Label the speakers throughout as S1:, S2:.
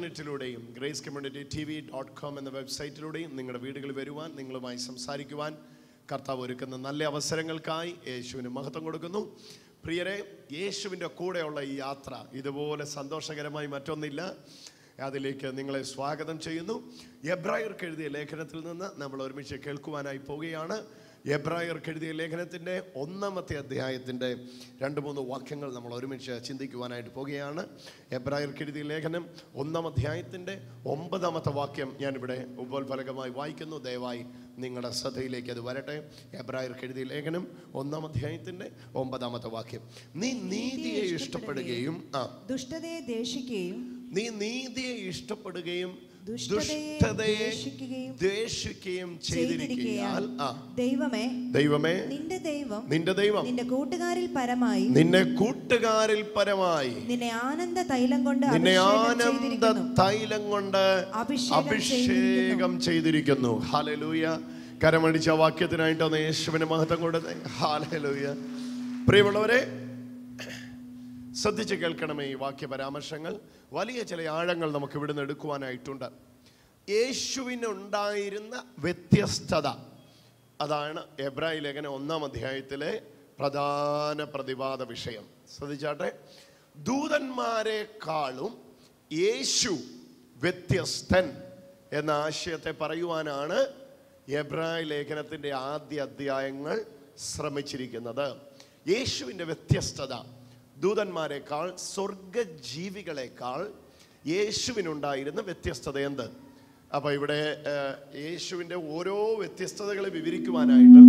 S1: ഇന്റർനെറ്റിലൂടെയും Grace Community T V dot com എന്ന വെബ്സൈറ്റിലൂടെയും നിങ്ങളുടെ വീടുകളിൽ വരുവാൻ നിങ്ങളുമായി സംസാരിക്കുവാൻ കർത്താവ് ഒരുക്കുന്ന നല്ല അവസരങ്ങൾക്കായി യേശുവിന് മഹത്വം കൊടുക്കുന്നു പ്രിയരെ യേശുവിൻ്റെ കൂടെയുള്ള ഈ യാത്ര ഇതുപോലെ സന്തോഷകരമായി മറ്റൊന്നില്ല അതിലേക്ക് നിങ്ങളെ സ്വാഗതം ചെയ്യുന്നു എബ്രായർക്ക് എഴുതിയ ലേഖനത്തിൽ നിന്ന് നമ്മൾ ഒരുമിച്ച് കേൾക്കുവാനായി പോവുകയാണ് എബ്രായർക്ക് എഴുതിയ ലേഖനത്തിൻ്റെ ഒന്നാമത്തെ അധ്യായത്തിൻ്റെ രണ്ട് മൂന്ന് വാക്യങ്ങൾ നമ്മൾ ഒരുമിച്ച് ചിന്തിക്കുവാനായിട്ട് പോവുകയാണ് എബ്രായർക്ക് എഴുതിയ ലേഖനം ഒന്നാം അധ്യായത്തിൻ്റെ ഒമ്പതാമത്തെ വാക്യം ഞാനിവിടെ ഉപോത്ഫലകമായി വായിക്കുന്നു ദയവായി നിങ്ങളുടെ ശ്രദ്ധയിലേക്ക് അത് വരട്ടെ എബ്രായർക്ക് എഴുതിയ ലേഖനം ഒന്നാം അധ്യായത്തിൻ്റെ ഒമ്പതാമത്തെ വാക്യം നീ നീതിയെ ഇഷ്ടപ്പെടുകയും ആ
S2: ദുഷ്ടതയെ ദേഷിക്കുകയും
S1: നീ നീതിയെ ഇഷ്ടപ്പെടുകയും
S2: ദുഷ്ടതയെ
S1: ദുഷ്ടതയെ
S2: ദ്വേഷിക്കുകയും
S1: ദ്വേഷിക്കുകയും ചെയ്തിരിക്കുകയാൽ ആ
S2: ദൈവമേ
S1: ദൈവമേ
S2: നിന്റെ ദൈവം
S1: നിന്റെ ദൈവം
S2: നിന്റെ കൂട്ടുകാരിൽ പരമായി
S1: നിന്നെ കൂട്ടുകാരിൽ പരമായി
S2: നിന്നെ ആനന്ദ തൈലം കൊണ്ട്
S1: നിന്നെ
S2: അഭിഷേകം
S1: ആനന്ദ
S2: ചെയ്തിരിക്കുന്നു.
S1: തൈലം കൊണ്ട്
S2: അഭിഷേകം
S1: അഭിഷേകം ചെയ്തിരിക്കുന്നു ഹാലലൂയ കരമടിച്ച വാക്യത്തിനായിട്ട് ഒന്ന് യേശുവിന് മഹത്വം കൊടുത്തേ ഹാലലൂയ പ്രിയമുള്ളവരെ ശ്രദ്ധിച്ച് കേൾക്കണമേ ഈ വാക്യ പരാമർശങ്ങൾ വലിയ ചില ആഴങ്ങൾ നമുക്ക് ഇവിടുന്ന് എടുക്കുവാനായിട്ടുണ്ട് യേശുവിനുണ്ടായിരുന്ന വ്യത്യസ്തത അതാണ് എബ്രാഹിം ലേഖന ഒന്നാം അധ്യായത്തിലെ പ്രധാന പ്രതിപാദ വിഷയം ശ്രദ്ധിച്ചാട്ടെ ദൂതന്മാരെക്കാളും യേശു വ്യത്യസ്തൻ എന്ന ആശയത്തെ പറയുവാനാണ് എബ്രാഹിം ലേഖനത്തിൻ്റെ ആദ്യ അധ്യായങ്ങൾ ശ്രമിച്ചിരിക്കുന്നത് യേശുവിൻ്റെ വ്യത്യസ്തത ദൂതന്മാരെക്കാൾ സ്വർഗജീവികളെക്കാൾ യേശുവിനുണ്ടായിരുന്ന വ്യത്യസ്തത എന്ത് അപ്പോൾ ഇവിടെ ഏഹ്, യേശുവിൻ്റെ ഓരോ വ്യത്യസ്തതകളെ വിവരിക്കുവാനായിട്ട്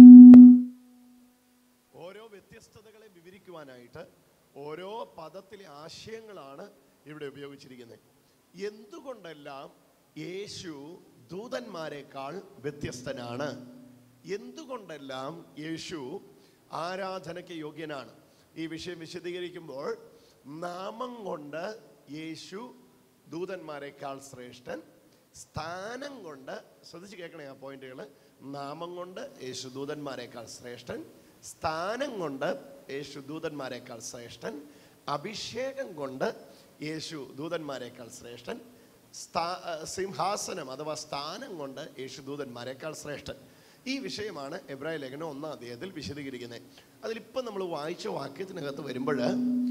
S1: ഓരോ വ്യത്യസ്തതകളെ വിവരിക്കുവാനായിട്ട് ഓരോ പദത്തിലെ ആശയങ്ങളാണ് ഇവിടെ ഉപയോഗിച്ചിരിക്കുന്നത് എന്തുകൊണ്ടെല്ലാം യേശു ദൂതന്മാരെക്കാൾ വ്യത്യസ്തനാണ് എന്തുകൊണ്ടെല്ലാം യേശു ആരാധനയ്ക്ക് യോഗ്യനാണ് ഈ വിഷയം വിശദീകരിക്കുമ്പോൾ നാമം കൊണ്ട് യേശു ദൂതന്മാരെക്കാൾ ശ്രേഷ്ഠൻ സ്ഥാനം കൊണ്ട് ശ്രദ്ധിച്ച് കേൾക്കണേ ആ പോയിന്റുകൾ നാമം കൊണ്ട് യേശു ദൂതന്മാരെക്കാൾ ശ്രേഷ്ഠൻ സ്ഥാനം കൊണ്ട് യേശു ദൂതന്മാരെക്കാൾ ശ്രേഷ്ഠൻ അഭിഷേകം കൊണ്ട് യേശു ദൂതന്മാരെക്കാൾ ശ്രേഷ്ഠൻ സ്ഥാ സിംഹാസനം അഥവാ സ്ഥാനം കൊണ്ട് യേശു ദൂതന്മാരെക്കാൾ ശ്രേഷ്ഠൻ ഈ വിഷയമാണ് എബ്രാഹിം ലേഖനം ഒന്നാം അധ്യായത്തിൽ വിശദീകരിക്കുന്നത് അതിലിപ്പം നമ്മൾ വായിച്ച വാക്യത്തിനകത്ത് വരുമ്പോൾ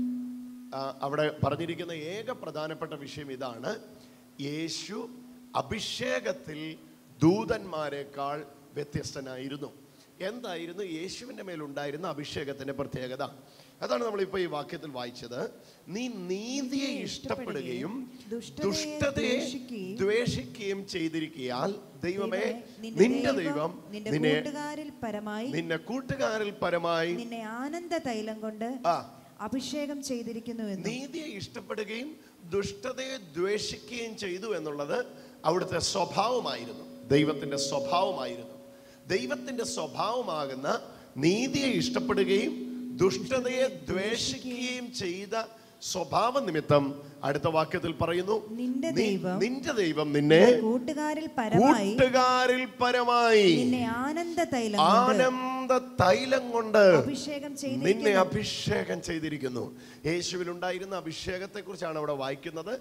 S1: അവിടെ പറഞ്ഞിരിക്കുന്ന ഏക പ്രധാനപ്പെട്ട വിഷയം ഇതാണ് യേശു അഭിഷേകത്തിൽ ദൂതന്മാരെക്കാൾ വ്യത്യസ്തനായിരുന്നു എന്തായിരുന്നു യേശുവിൻ്റെ മേലുണ്ടായിരുന്ന അഭിഷേകത്തിൻ്റെ പ്രത്യേകത അതാണ് നമ്മളിപ്പോൾ ഈ വാക്യത്തിൽ വായിച്ചത് നീ നീതിയെ ഇഷ്ടപ്പെടുകയും ദുഷ്ടതയെ ദ്വേഷിക്കുകയും ചെയ്തിരിക്കയാൽ ദൈവമേ നിന്റെ ദൈവം
S2: നിന്റെ
S1: നിന്നെ
S2: കൂട്ടുകാരിൽ പരമായി
S1: നിന്നെ കൂട്ടുകാരിൽ പരമായി
S2: നിന്നെ ആനന്ദ തൈലം കൊണ്ട്
S1: ആ
S2: അഭിഷേകം ചെയ്തിരിക്കുന്നു എന്ന്
S1: നീതിയെ ഇഷ്ടപ്പെടുകയും ദുഷ്ടതയെ ദ്വേഷിക്കുകയും ചെയ്തു എന്നുള്ളത് അവിടുത്തെ സ്വഭാവമായിരുന്നു ദൈവത്തിൻ്റെ സ്വഭാവമായിരുന്നു ദൈവത്തിൻ്റെ സ്വഭാവമാകുന്ന നീതിയെ ഇഷ്ടപ്പെടുകയും ദുഷ്ടതയെ ദ്വേഷിക്കുകയും ചെയ്ത സ്വഭാവ നിമിത്തം അടുത്ത വാക്യത്തിൽ പറയുന്നു
S2: നിന്റെ
S1: "നീ-
S2: ദൈവം
S1: നിന്റെ ദൈവം നിന്നെ
S2: കൂട്ടുകാരിൽ പരമായി
S1: കൂട്ടുകാരിൽ പരമായി
S2: നിന്നെ ആനന്ദ തൈലം കൊണ്ട്
S1: ആനന്ദ തൈലം കൊണ്ട്
S2: അഭിഷേകം
S1: നിന്നെ
S2: ചെയ്തിരിക്കുന്നു
S1: അഭിഷേകം ചെയ്തിരിക്കുന്നു യേശുവിലുണ്ടായിരുന്ന അഭിഷേകത്തെ കുറിച്ചാണ് അവിടെ വായിക്കുന്നത്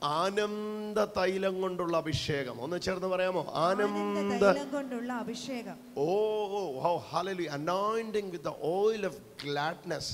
S1: ആനന്ദ തൈലം കൊണ്ടുള്ള അഭിഷേകം ഒന്ന് ചേർന്ന് പറയാമോ
S2: ആനന്ദ
S1: ആനന്ദ
S2: തൈലം കൊണ്ടുള്ള അഭിഷേകം
S1: oh how hallelujah anointing with the oil of gladness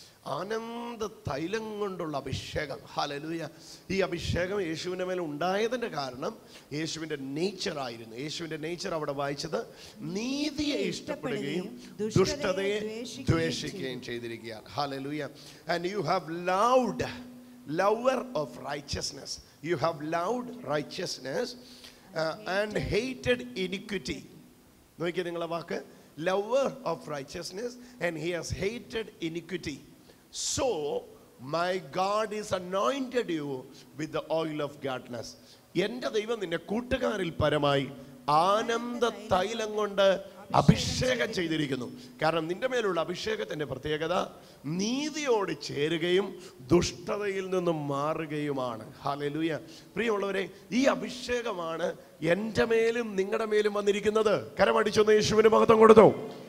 S1: ആനന്ദ തൈലം കൊണ്ടുള്ള അഭിഷേകം ഹലലൂയ ഈ അഭിഷേകം യേശുവിൻ്റെ മേലെ ഉണ്ടായതിൻ്റെ കാരണം യേശുവിൻ്റെ നേച്ചർ ആയിരുന്നു യേശുവിൻ്റെ നേച്ചർ അവിടെ വായിച്ചത് നീതിയെ ഇഷ്ടപ്പെടുകയും ദുഷ്ടതയെ ദ്വേഷിക്കുകയും ചെയ്തിരിക്കുകയാണ് hallelujah and you have loved lover of righteousness you have loved righteousness and hated iniquity നോക്കിയേ നിങ്ങളെ വാക്ക് lover of righteousness and he has hated iniquity so my God is anointed you with the oil of gladness എൻ്റെ ദൈവം നിന്നെ കൂട്ടുകാരിൽ പരമായി ആനന്ദ തൈലം കൊണ്ട് അഭിഷേകം ചെയ്തിരിക്കുന്നു കാരണം നിന്റെ മേലുള്ള അഭിഷേകത്തിന്റെ പ്രത്യേകത നീതിയോട് ചേരുകയും ദുഷ്ടതയിൽ നിന്നും മാറുകയുമാണ് ഹാലലൂയ പ്രിയമുള്ളവരെ ഈ അഭിഷേകമാണ് എൻ്റെ മേലും നിങ്ങളുടെ മേലും വന്നിരിക്കുന്നത് കരമടിച്ചൊന്ന് യേശുവിന് മഹത്വം കൊടുത്തോ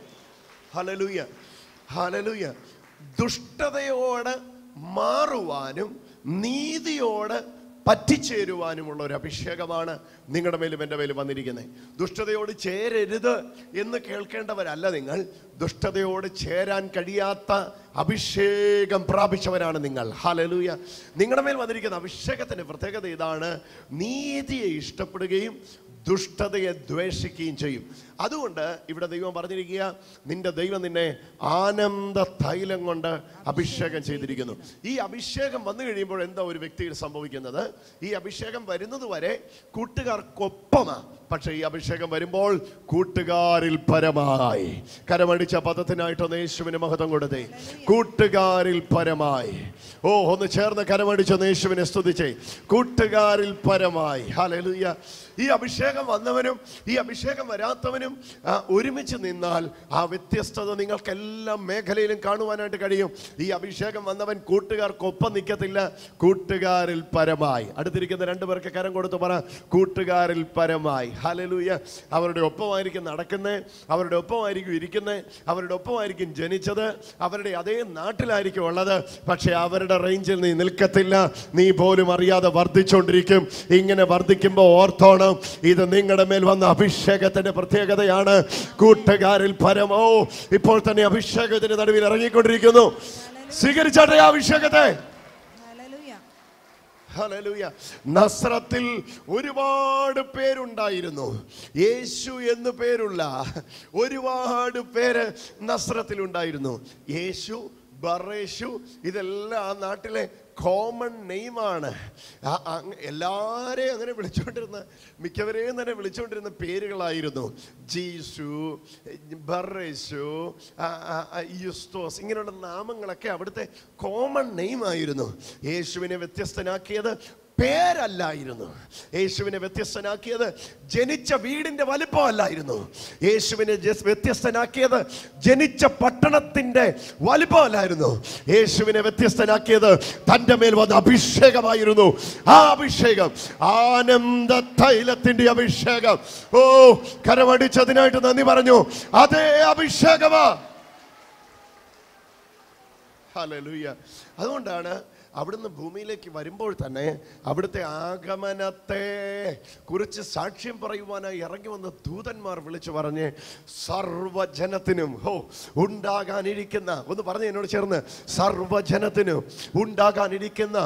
S1: ഹലലൂയ ഹലലൂയ ദുഷ്ടതയോട് മാറുവാനും നീതിയോട് പറ്റിച്ചേരുവാനുമുള്ള ഒരു അഭിഷേകമാണ് നിങ്ങളുടെ മേലും എൻ്റെ മേലും വന്നിരിക്കുന്നത് ദുഷ്ടതയോട് ചേരരുത് എന്ന് കേൾക്കേണ്ടവരല്ല നിങ്ങൾ ദുഷ്ടതയോട് ചേരാൻ കഴിയാത്ത അഭിഷേകം പ്രാപിച്ചവരാണ് നിങ്ങൾ ഹലലൂയ നിങ്ങളുടെ മേൽ വന്നിരിക്കുന്ന അഭിഷേകത്തിൻ്റെ പ്രത്യേകത ഇതാണ് നീതിയെ ഇഷ്ടപ്പെടുകയും ദുഷ്ടതയെ ദ്വേഷിക്കുകയും ചെയ്യും അതുകൊണ്ട് ഇവിടെ ദൈവം പറഞ്ഞിരിക്കുക നിന്റെ ദൈവം നിന്നെ ആനന്ദ തൈലം കൊണ്ട് അഭിഷേകം ചെയ്തിരിക്കുന്നു ഈ അഭിഷേകം വന്നു കഴിയുമ്പോൾ എന്താ ഒരു വ്യക്തിയിൽ സംഭവിക്കുന്നത് ഈ അഭിഷേകം വരുന്നത് വരെ കൂട്ടുകാർക്കൊപ്പമാ പക്ഷെ ഈ അഭിഷേകം വരുമ്പോൾ കൂട്ടുകാരിൽ പരമായി കരമടിച്ച പദത്തിനായിട്ടൊന്ന് യേശുവിന് മഹത്വം കൊടുത്തേ കൂട്ടുകാരിൽ പരമായി ഓ ഒന്ന് ചേർന്ന് കരമടിച്ചൊന്ന് യേശുവിനെ സ്തുതിച്ചേ കൂട്ടുകാരിൽ പരമായി ഹല്ലേലൂയ ഈ അഭിഷേകം വന്നവനും ഈ അഭിഷേകം വരാത്തവനും ആ, ഒരുമിച്ച് നിന്നാൽ ആ വ്യത്യസ്തത നിങ്ങൾക്ക് എല്ലാ മേഖലയിലും കാണുവാനായിട്ട് കഴിയും ഈ അഭിഷേകം വന്നവൻ കൂട്ടുകാർക്കൊപ്പം നിൽക്കത്തില്ല കൂട്ടുകാരിൽ പരമായി അടുത്തിരിക്കുന്ന രണ്ടു പേർക്ക് കരം കൊടുത്തു പറ കൂട്ടുകാരിൽ പരമായി ഹലലൂയ അവരുടെ ഒപ്പമായിരിക്കും നടക്കുന്നത് അവരുടെ ഒപ്പമായിരിക്കും ഇരിക്കുന്നത് അവരുടെ ഒപ്പമായിരിക്കും ജനിച്ചത് അവരുടെ അതേ നാട്ടിലായിരിക്കും ഉള്ളത് പക്ഷെ അവരുടെ റേഞ്ചിൽ നീ നിൽക്കത്തില്ല നീ പോലും അറിയാതെ വർദ്ധിച്ചുകൊണ്ടിരിക്കും ഇങ്ങനെ വർദ്ധിക്കുമ്പോൾ ഓർത്തോണം ഇത് നിങ്ങളുടെ മേൽ വന്ന അഭിഷേകത്തിന്റെ പ്രത്യേകതയാണ് കൂട്ടുകാരിൽ പരമോ ഇപ്പോൾ തന്നെ അഭിഷേകത്തിന്റെ നടുവിൽ ഇറങ്ങിക്കൊണ്ടിരിക്കുന്നു സ്വീകരിച്ചാട്ടെ ആ അഭിഷേകത്തെ
S2: ഹല്ലേലൂയ
S1: ഹല്ലേലൂയ. നസ്രത്തിൽ ഒരുപാട് പേരുണ്ടായിരുന്നു യേശു എന്ന് പേരുള്ള ഒരുപാട് പേര് നസ്രത്തിൽ ഉണ്ടായിരുന്നു യേശു ബറേഷു ഇതെല്ലാം ആ നാട്ടിലെ കോമൺ നെയിമാണ് എല്ലാവരെയും അങ്ങനെ വിളിച്ചുകൊണ്ടിരുന്ന മിക്കവരെയും തന്നെ വിളിച്ചുകൊണ്ടിരുന്ന പേരുകളായിരുന്നു ജീസു ബറേഷു ആ, ആ, ആ, യുസ്തോസ് ഇങ്ങനെയുള്ള നാമങ്ങളൊക്കെ അവിടുത്തെ കോമൺ നെയിമായിരുന്നു യേശുവിനെ വ്യത്യസ്തനാക്കിയത് പേരല്ലായിരുന്നു യേശുവിനെ വ്യത്യസ്തനാക്കിയത് ജനിച്ച വീടിന്റെ വലിപ്പമല്ലായിരുന്നു യേശുവിനെ ജസ് വ്യത്യസ്തനാക്കിയത് ജനിച്ച പട്ടണത്തിന്റെ വലിപ്പമല്ലായിരുന്നു യേശുവിനെ വ്യത്യസ്തനാക്കിയത് തൻ്റെ മേൽ വന്ന അഭിഷേകമായിരുന്നു ആ അഭിഷേകം ആനന്ദ തൈലത്തിന്റെ അഭിഷേകം ഓ കരമടിച്ചതിനായിട്ട് നന്ദി പറഞ്ഞു അതേ അഭിഷേകമാ ഹല്ലേലൂയ അതുകൊണ്ടാണ് അവിടുന്ന് ഭൂമിയിലേക്ക് വരുമ്പോൾ തന്നെ അവിടുത്തെ ആഗമനത്തെ കുറിച്ച് സാക്ഷ്യം പറയുവാനായി ഇറങ്ങി വന്ന ദൂതന്മാർ വിളിച്ചു പറഞ്ഞ് സർവജനത്തിനും ഹോ ഉണ്ടാകാനിരിക്കുന്ന ഒന്ന് പറഞ്ഞ് എന്നോട് ചേർന്ന് സർവജനത്തിനും ഉണ്ടാകാനിരിക്കുന്ന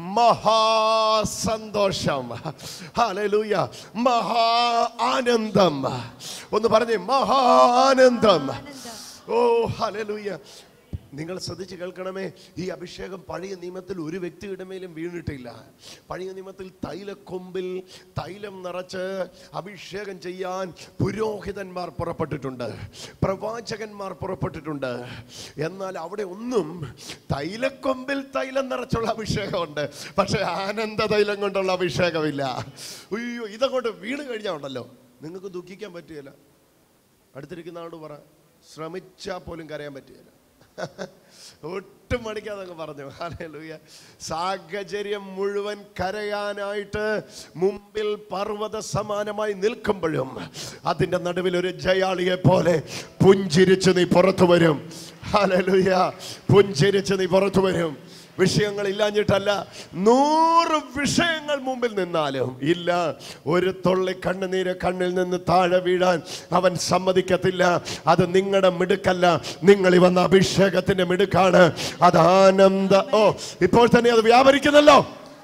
S1: മഹാസന്തോഷം ഹല്ലേലൂയ മഹാ ആനന്ദം ഒന്ന് പറഞ്ഞേ മഹാനന്ദം ഓ ഹല്ലേലൂയ നിങ്ങൾ ശ്രദ്ധിച്ച് കേൾക്കണമേ ഈ അഭിഷേകം പഴയ നിയമത്തിൽ ഒരു വ്യക്തിയുടെ മേലും വീണിട്ടില്ല പഴയ നിയമത്തിൽ തൈലക്കൊമ്പിൽ തൈലം നിറച്ച് അഭിഷേകം ചെയ്യാൻ പുരോഹിതന്മാർ പുറപ്പെട്ടിട്ടുണ്ട് പ്രവാചകന്മാർ പുറപ്പെട്ടിട്ടുണ്ട് എന്നാൽ അവിടെ ഒന്നും തൈലക്കൊമ്പിൽ തൈലം നിറച്ചുള്ള അഭിഷേകമുണ്ട് പക്ഷെ ആനന്ദ തൈലം കൊണ്ടുള്ള അഭിഷേകമില്ല അയ്യോ ഇതങ്ങോട്ട് വീണ് കഴിഞ്ഞാൽ ഉണ്ടല്ലോ നിങ്ങൾക്ക് ദുഃഖിക്കാൻ പറ്റുകയില്ല അടുത്തിരിക്കുന്ന ആളോട് പറ ശ്രമിച്ചാൽ പോലും കരയാൻ പറ്റുകയില്ല ഒട്ടും മടിക്കാതെ അങ്ങ് പറഞ്ഞു ഹല്ലേലൂയ സാഹചര്യം മുഴുവൻ കരയാനായിട്ട് മുമ്പിൽ പർവ്വത സമാനമായി നിൽക്കുമ്പോഴും അതിൻ്റെ നടുവിൽ ഒരു ജയാളിയെ പോലെ പുഞ്ചിരിച്ച് നീ പുറത്തു വരും ഹല്ലേലൂയ പുഞ്ചിരിച്ച് നീ പുറത്തു വരും വിഷയങ്ങൾ ഇല്ലാഞ്ഞിട്ടല്ല നൂറ് വിഷയങ്ങൾ മുമ്പിൽ നിന്നാലും ഇല്ല ഒരു തുള്ളി കണ്ണുനീര് കണ്ണിൽ നിന്ന് താഴെ വീഴാൻ അവൻ സമ്മതിക്കത്തില്ല അത് നിങ്ങളുടെ മിടുക്കല്ല നിങ്ങൾ ഈ വന്ന അഭിഷേകത്തിന്റെ മിടുക്കാണ് അത് ആനന്ദ ഓ ഇപ്പോൾ തന്നെ അത് വ്യാപരിക്കുന്നല്ലോ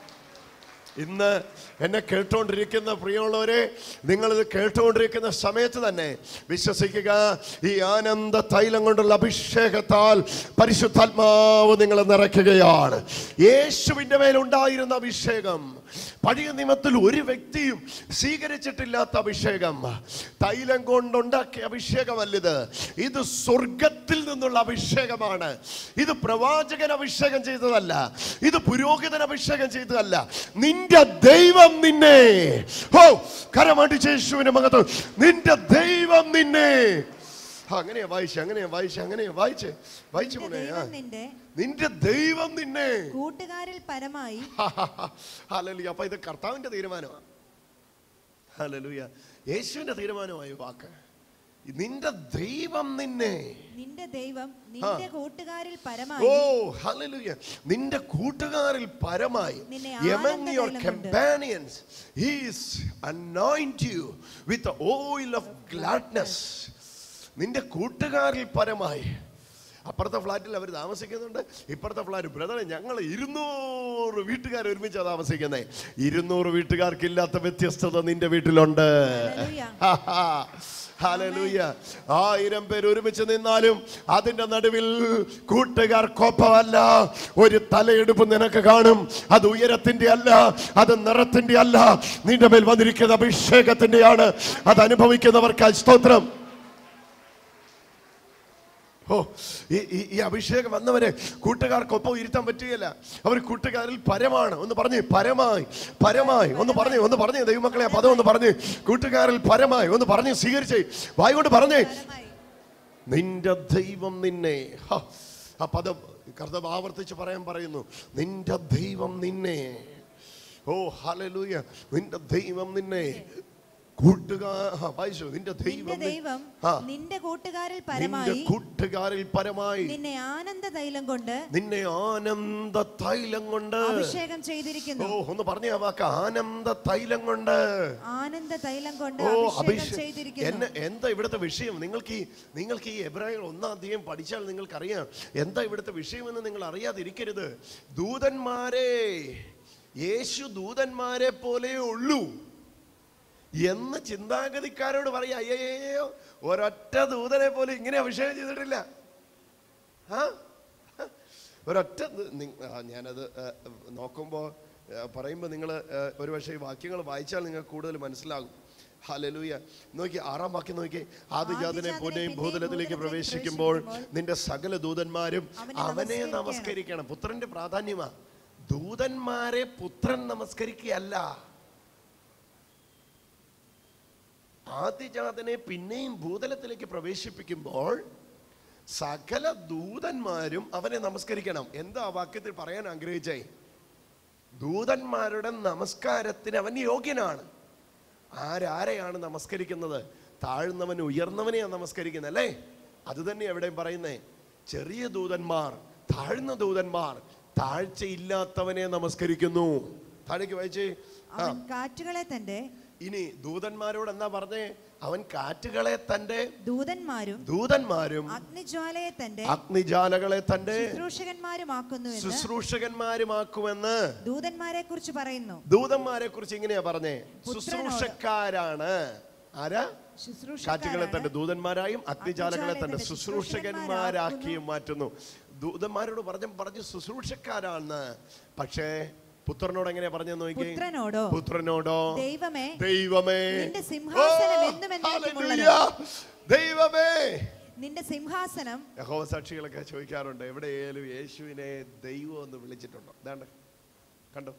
S1: ഇന്ന് എന്നെ കേട്ടുകൊണ്ടിരിക്കുന്ന പ്രിയമുള്ളവരെ നിങ്ങളിത് കേട്ടുകൊണ്ടിരിക്കുന്ന സമയത്ത് തന്നെ വിശ്വസിക്കുക ഈ ആനന്ദ തൈലം കൊണ്ടുള്ള അഭിഷേകത്താൽ പരിശുദ്ധാത്മാവ് നിങ്ങളെ നിറയ്ക്കുകയാണ് യേശുവിൻ്റെ മേലുണ്ടായിരുന്ന അഭിഷേകം പഴയ നിയമത്തിൽ ഒരു വ്യക്തിയും സ്വീകരിച്ചിട്ടില്ലാത്ത അഭിഷേകം തൈലം കൊണ്ടുണ്ടാക്കിയ അഭിഷേകമല്ലിത് ഇത് സ്വർഗത്തിൽ നിന്നുള്ള അഭിഷേകമാണ് ഇത് പ്രവാചകൻ അഭിഷേകം ചെയ്തതല്ല ഇത് പുരോഹിതൻ അഭിഷേകം ചെയ്തതല്ല നിന്റെ ദൈവം നിന്നെ ഓ കരമാട്ടി യേശുവിന്റെ മകത്ത് നിന്റെ ദൈവം നിന്നെ ആ, അങ്ങനെയാ വായിച്ചേ അങ്ങനെയാ വായിച്ചേ അങ്ങനെയാ വായിച്ചേ വായിച്ചു
S2: നിന്റെ
S1: പോണേ ആ.
S2: ദൈവം നിന്റെ
S1: നിന്റെ ദൈവം നിന്നെ
S2: കൂട്ടുകാരിൽ പരമായി
S1: ഹല്ലേലൂയ അപ്പൊ ഇത് കർത്താവിന്റെ തീരുമാനമാണ് ഹല്ലേലൂയ യേശുവിന്റെ തീരുമാനമായി വാക്ക് നിന്റെ ദൈവം നിന്നെ
S2: നിന്റെ ദൈവം നിന്റെ കൂട്ടുകാരിൽ
S1: ഓ
S2: പരമായി
S1: ഹല്ലേലൂയ നിന്റെ കൂട്ടുകാരിൽ പരമായി
S2: നിന്നെ
S1: among your
S2: ആനന്ദതൈലം കൊണ്ട്
S1: companions he is anoint you with the oil of gladness നിന്റെ കൂട്ടുകാരിൽ പരമായി അപ്പുറത്തെ ഫ്ലാറ്റിൽ അവർ താമസിക്കുന്നുണ്ട് ഇപ്പുറത്തെ ഫ്ലാറ്റ് ബ്രദറെ ഞങ്ങൾ ഇരുന്നൂറ് വീട്ടുകാർ ഒരുമിച്ചാണ് താമസിക്കുന്നത് ഇരുന്നൂറ് വീട്ടുകാർക്കില്ലാത്ത വ്യത്യസ്തത നിന്റെ വീട്ടിലുണ്ട്
S2: ഹല്ലേലൂയ.
S1: ഹല്ലേലൂയ. ആയിരം പേര് ഒരുമിച്ച് നിന്നാലും അതിന്റെ നടുവിൽ കൂട്ടുകാർക്കൊപ്പമല്ല ഒരു തലയെടുപ്പ് നിനക്ക് കാണും അത് ഉയരത്തിന്റെ അല്ല അത് നിറത്തിന്റെ അല്ല നിന്റെ മേൽ വന്നിരിക്കുന്ന അഭിഷേകത്തിന്റെയാണ് അത് അനുഭവിക്കുന്നവർക്ക് സ്തോത്രം ഓ ഈ ഈ- ഈ അഭിഷേകം വന്നവരെ കൂട്ടുകാർക്കൊപ്പം ഇരുത്താൻ പറ്റുകയില്ല അവർ കൂട്ടുകാരിൽ പരമാണ് ഒന്ന് പറഞ്ഞു പരമായി പരമായി ഒന്ന് പറഞ്ഞു ഒന്ന് പറഞ്ഞു ദൈവമക്കളെ ആ പദം ഒന്ന് പറഞ്ഞു കൂട്ടുകാരിൽ പരമായി ഒന്ന് പറഞ്ഞു സ്വീകരിച്ചേ വായി കൊണ്ട് പറഞ്ഞേ
S2: പരമായി.
S1: നിന്റെ ദൈവം നിന്നെ ഹ, ആ പദം കർത്തവ് ആവർത്തിച്ച് പറയാൻ പറയുന്നു നിന്റെ ദൈവം നിന്നെ ഓ ഹലലൂയ നിന്റെ ദൈവം നിന്നെ കൂട്ടുകാർ ആ, വായിച്ചോ നിന്റെ
S2: നിന്റെ
S1: ദൈവം നി-
S2: ദൈവം
S1: ആ.
S2: നിന്റെ കൂട്ടുകാരിൽ
S1: നിന്റെ
S2: പരമായി
S1: കൂട്ടുകാരിൽ പരമായി
S2: നിന്നെ ആനന്ദ തൈലം കൊണ്ട്
S1: നിന്നെ ആനന്ദ തൈലം കൊണ്ട്
S2: അഭിഷേകം
S1: ഓ
S2: ചെയ്തിരിക്കുന്നു
S1: ഒന്ന് പറഞ്ഞ ആ വാക്ക് ആനന്ദ തൈലം കൊണ്ട്
S2: ആനന്ദ തൈലം കൊണ്ട്
S1: ഓ
S2: അഭിഷേകം
S1: അഭിഷേകം
S2: ചെയ്തിരിക്കുന്നു
S1: എന്നെ എന്താ ഇവിടുത്തെ വിഷയം നിങ്ങൾക്ക് ഈ നിങ്ങൾക്ക് ഈ എബ്രാഹിം ഒന്നാം അധ്യായം പഠിച്ചാൽ നിങ്ങൾക്കറിയാം എന്താ ഇവിടുത്തെ വിഷയമെന്ന് നിങ്ങൾ അറിയാതിരിക്കരുത് ദൂതന്മാരെ യേശു ദൂതന്മാരെ പോലെ ഉള്ളൂ എന്ന് ചിന്താഗതിക്കാരോട് പറയാ അയ്യോ ഒരൊറ്റ ദൂതനെ പോലും ഇങ്ങനെ അഭിഷേകം ചെയ്തിട്ടില്ല ആ ഒരൊറ്റ ദ- നി- ആ, ഞാനത് നോക്കുമ്പോൾ പറയുമ്പോൾ നിങ്ങൾ ഒരുപക്ഷെ ഈ വാക്യങ്ങൾ വായിച്ചാൽ നിങ്ങൾക്ക് കൂടുതൽ മനസ്സിലാകും ഹലലൂയ നോക്കി ആറാം വാക്യം നോക്കി ആദിജാതനെ
S2: ആദിജാതനെ
S1: പൊന്നെയും
S2: പിന്നെയും
S1: ഭൂതലത്തിലേക്ക്
S2: ഭൂതലത്തിലേക്ക്
S1: പ്രവേശിക്കുമ്പോൾ
S2: പ്രവേശിക്കുമ്പോൾ
S1: നിന്റെ സകല ദൂതന്മാരും
S2: അവനെ
S1: അവനെ
S2: നമസ്കരിക്കണം.
S1: നമസ്കരിക്കണം പുത്രന്റെ പ്രാധാന്യമാ ദൂതന്മാരെ പുത്രൻ നമസ്കരിക്കുകയല്ല ആദിജാതനെ പിന്നെയും ഭൂതലത്തിലേക്ക് പ്രവേശിപ്പിക്കുമ്പോൾ സകല ദൂതന്മാരും അവനെ നമസ്കരിക്കണം എന്താ ആ വാക്യത്തിൽ പറയാൻ ആഗ്രഹിച്ചേ ദൂതന്മാരുടെ നമസ്കാരത്തിന് അവൻ യോഗ്യനാണ് ആരാരെയാണ് നമസ്കരിക്കുന്നത് താഴ്ന്നവൻ ഉയർന്നവനെയാണ് നമസ്കരിക്കുന്നത് അല്ലേ അത് തന്നെ എവിടെയും പറയുന്നേ ചെറിയ ദൂതന്മാർ താഴ്ന്ന ദൂതന്മാർ താഴ്ചയില്ലാത്തവനെ നമസ്കരിക്കുന്നു താഴേക്ക് വായിച്ചേ ആ
S2: അവൻ കാറ്റുകളെ തന്റെ
S1: ഇനി ദൂതന്മാരോട് എന്താ പറഞ്ഞേ അവൻ കാറ്റുകളെ തന്റെ
S2: ദൂതന്മാരും
S1: ദൂതന്മാരും
S2: അഗ്നിജ്വാലയെ തന്റെ
S1: അഗ്നിജാലകളെ തന്റെ
S2: ശുശ്രൂഷകന്മാരുമാക്കുന്നു എന്ന്
S1: ശുശ്രൂഷകന്മാരുമാക്കുമെന്ന്
S2: ദൂതന്മാരെ കുറിച്ച് പറയുന്നു
S1: ദൂതന്മാരെ കുറിച്ച് ഇങ്ങനെയാ പറഞ്ഞേ ശുശ്രൂഷക്കാരാണ് ആരാ കാറ്റുകളെ തന്റെ ദൂതന്മാരായും അഗ്നിജാലകളെ തന്റെ ശുശ്രൂഷകന്മാരാക്കിയും മാറ്റുന്നു ദൂതന്മാരോട് പറഞ്ഞ പറഞ്ഞു ശുശ്രൂഷക്കാരാണ് പക്ഷേ പുത്രനോട് എങ്ങനെയാ പറഞ്ഞു നോക്കി
S2: പുത്രനോടോ
S1: പുത്രനോടോ
S2: ദൈവമേ
S1: ദൈവമേ
S2: നിന്റെ സിംഹാസനം
S1: ഓ,
S2: എന്നും എന്നേക്കുമുള്ളത്.
S1: ഹല്ലേലൂയ. ദൈവമേ
S2: നിന്റെ സിംഹാസനം
S1: യഹോവ സാക്ഷികളൊക്കെ ചോദിക്കാറുണ്ട് എവിടെയായാലും യേശുവിനെ ദൈവം എന്ന് വിളിച്ചിട്ടുണ്ടോ ദാണ്ട് കണ്ടോ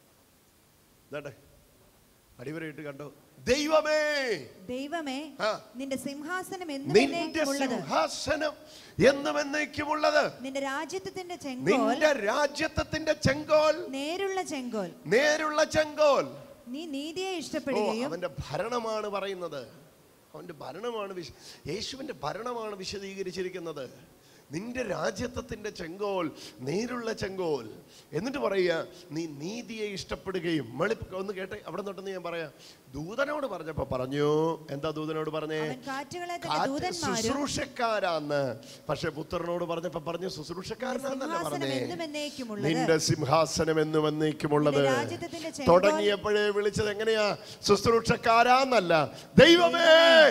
S1: ദാണ്ട് അടിവരയിട്ട് കണ്ടോ ദൈവമേ
S2: ദൈവമേ
S1: ആ.
S2: നിന്റെ സിംഹാസനം എന്നും
S1: നിന്റെ
S2: എന്നേക്കുമുള്ളത്
S1: സിംഹാസനം എന്നും എന്നേക്കുമുള്ളത്
S2: നിന്റെ രാജ്യത്വത്തിന്റെ ചെങ്കോൽ
S1: നിന്റെ രാജ്യത്വത്തിന്റെ ചെങ്കോൽ
S2: നേരുള്ള ചെങ്കോൽ
S1: നേരുള്ള ചെങ്കോൽ
S2: നീ നീതിയെ
S1: ഓ
S2: ഇഷ്ടപ്പെടുകയും
S1: അവന്റെ ഭരണമാണ് പറയുന്നത് അവന്റെ ഭരണമാണ് വിശ യേശുവിന്റെ ഭരണമാണ് വിശദീകരിച്ചിരിക്കുന്നത് നിന്റെ രാജ്യത്വത്തിന്റെ ചെങ്കോൽ നേരുള്ള ചെങ്കോൽ എന്നിട്ട് പറയുക നീ നീതിയെ ഇഷ്ടപ്പെടുകയും മളി ഒന്ന് കേട്ടെ അവിടെ തൊട്ടെന്ന് ഞാൻ പറയാം ദൂതനോട് പറഞ്ഞപ്പോ പറഞ്ഞു എന്താ ദൂതനോട് പറഞ്ഞേ
S2: അവൻ കാറ്റുകളെ തന്റെ
S1: കാറ്റ്
S2: ദൂതന്മാരും
S1: ശുശ്രൂഷക്കാരാന്ന് പക്ഷെ പുത്രനോട് പറഞ്ഞപ്പോ പറഞ്ഞു ശുശ്രൂഷക്കാരനാന്നല്ല
S2: സിംഹാസനം
S1: പറഞ്ഞേ
S2: എന്നും എന്നേക്കുമുള്ളത്
S1: നിന്റെ സിംഹാസനം എന്നും എന്നേക്കുമുള്ളത്
S2: നിന്റെ രാജ്യത്വത്തിന്റെ ചെങ്കോൽ
S1: തുടങ്ങിയപ്പോഴേ വിളിച്ചത് എങ്ങനെയാ ശുശ്രൂഷക്കാരാന്നല്ല ദൈവമേ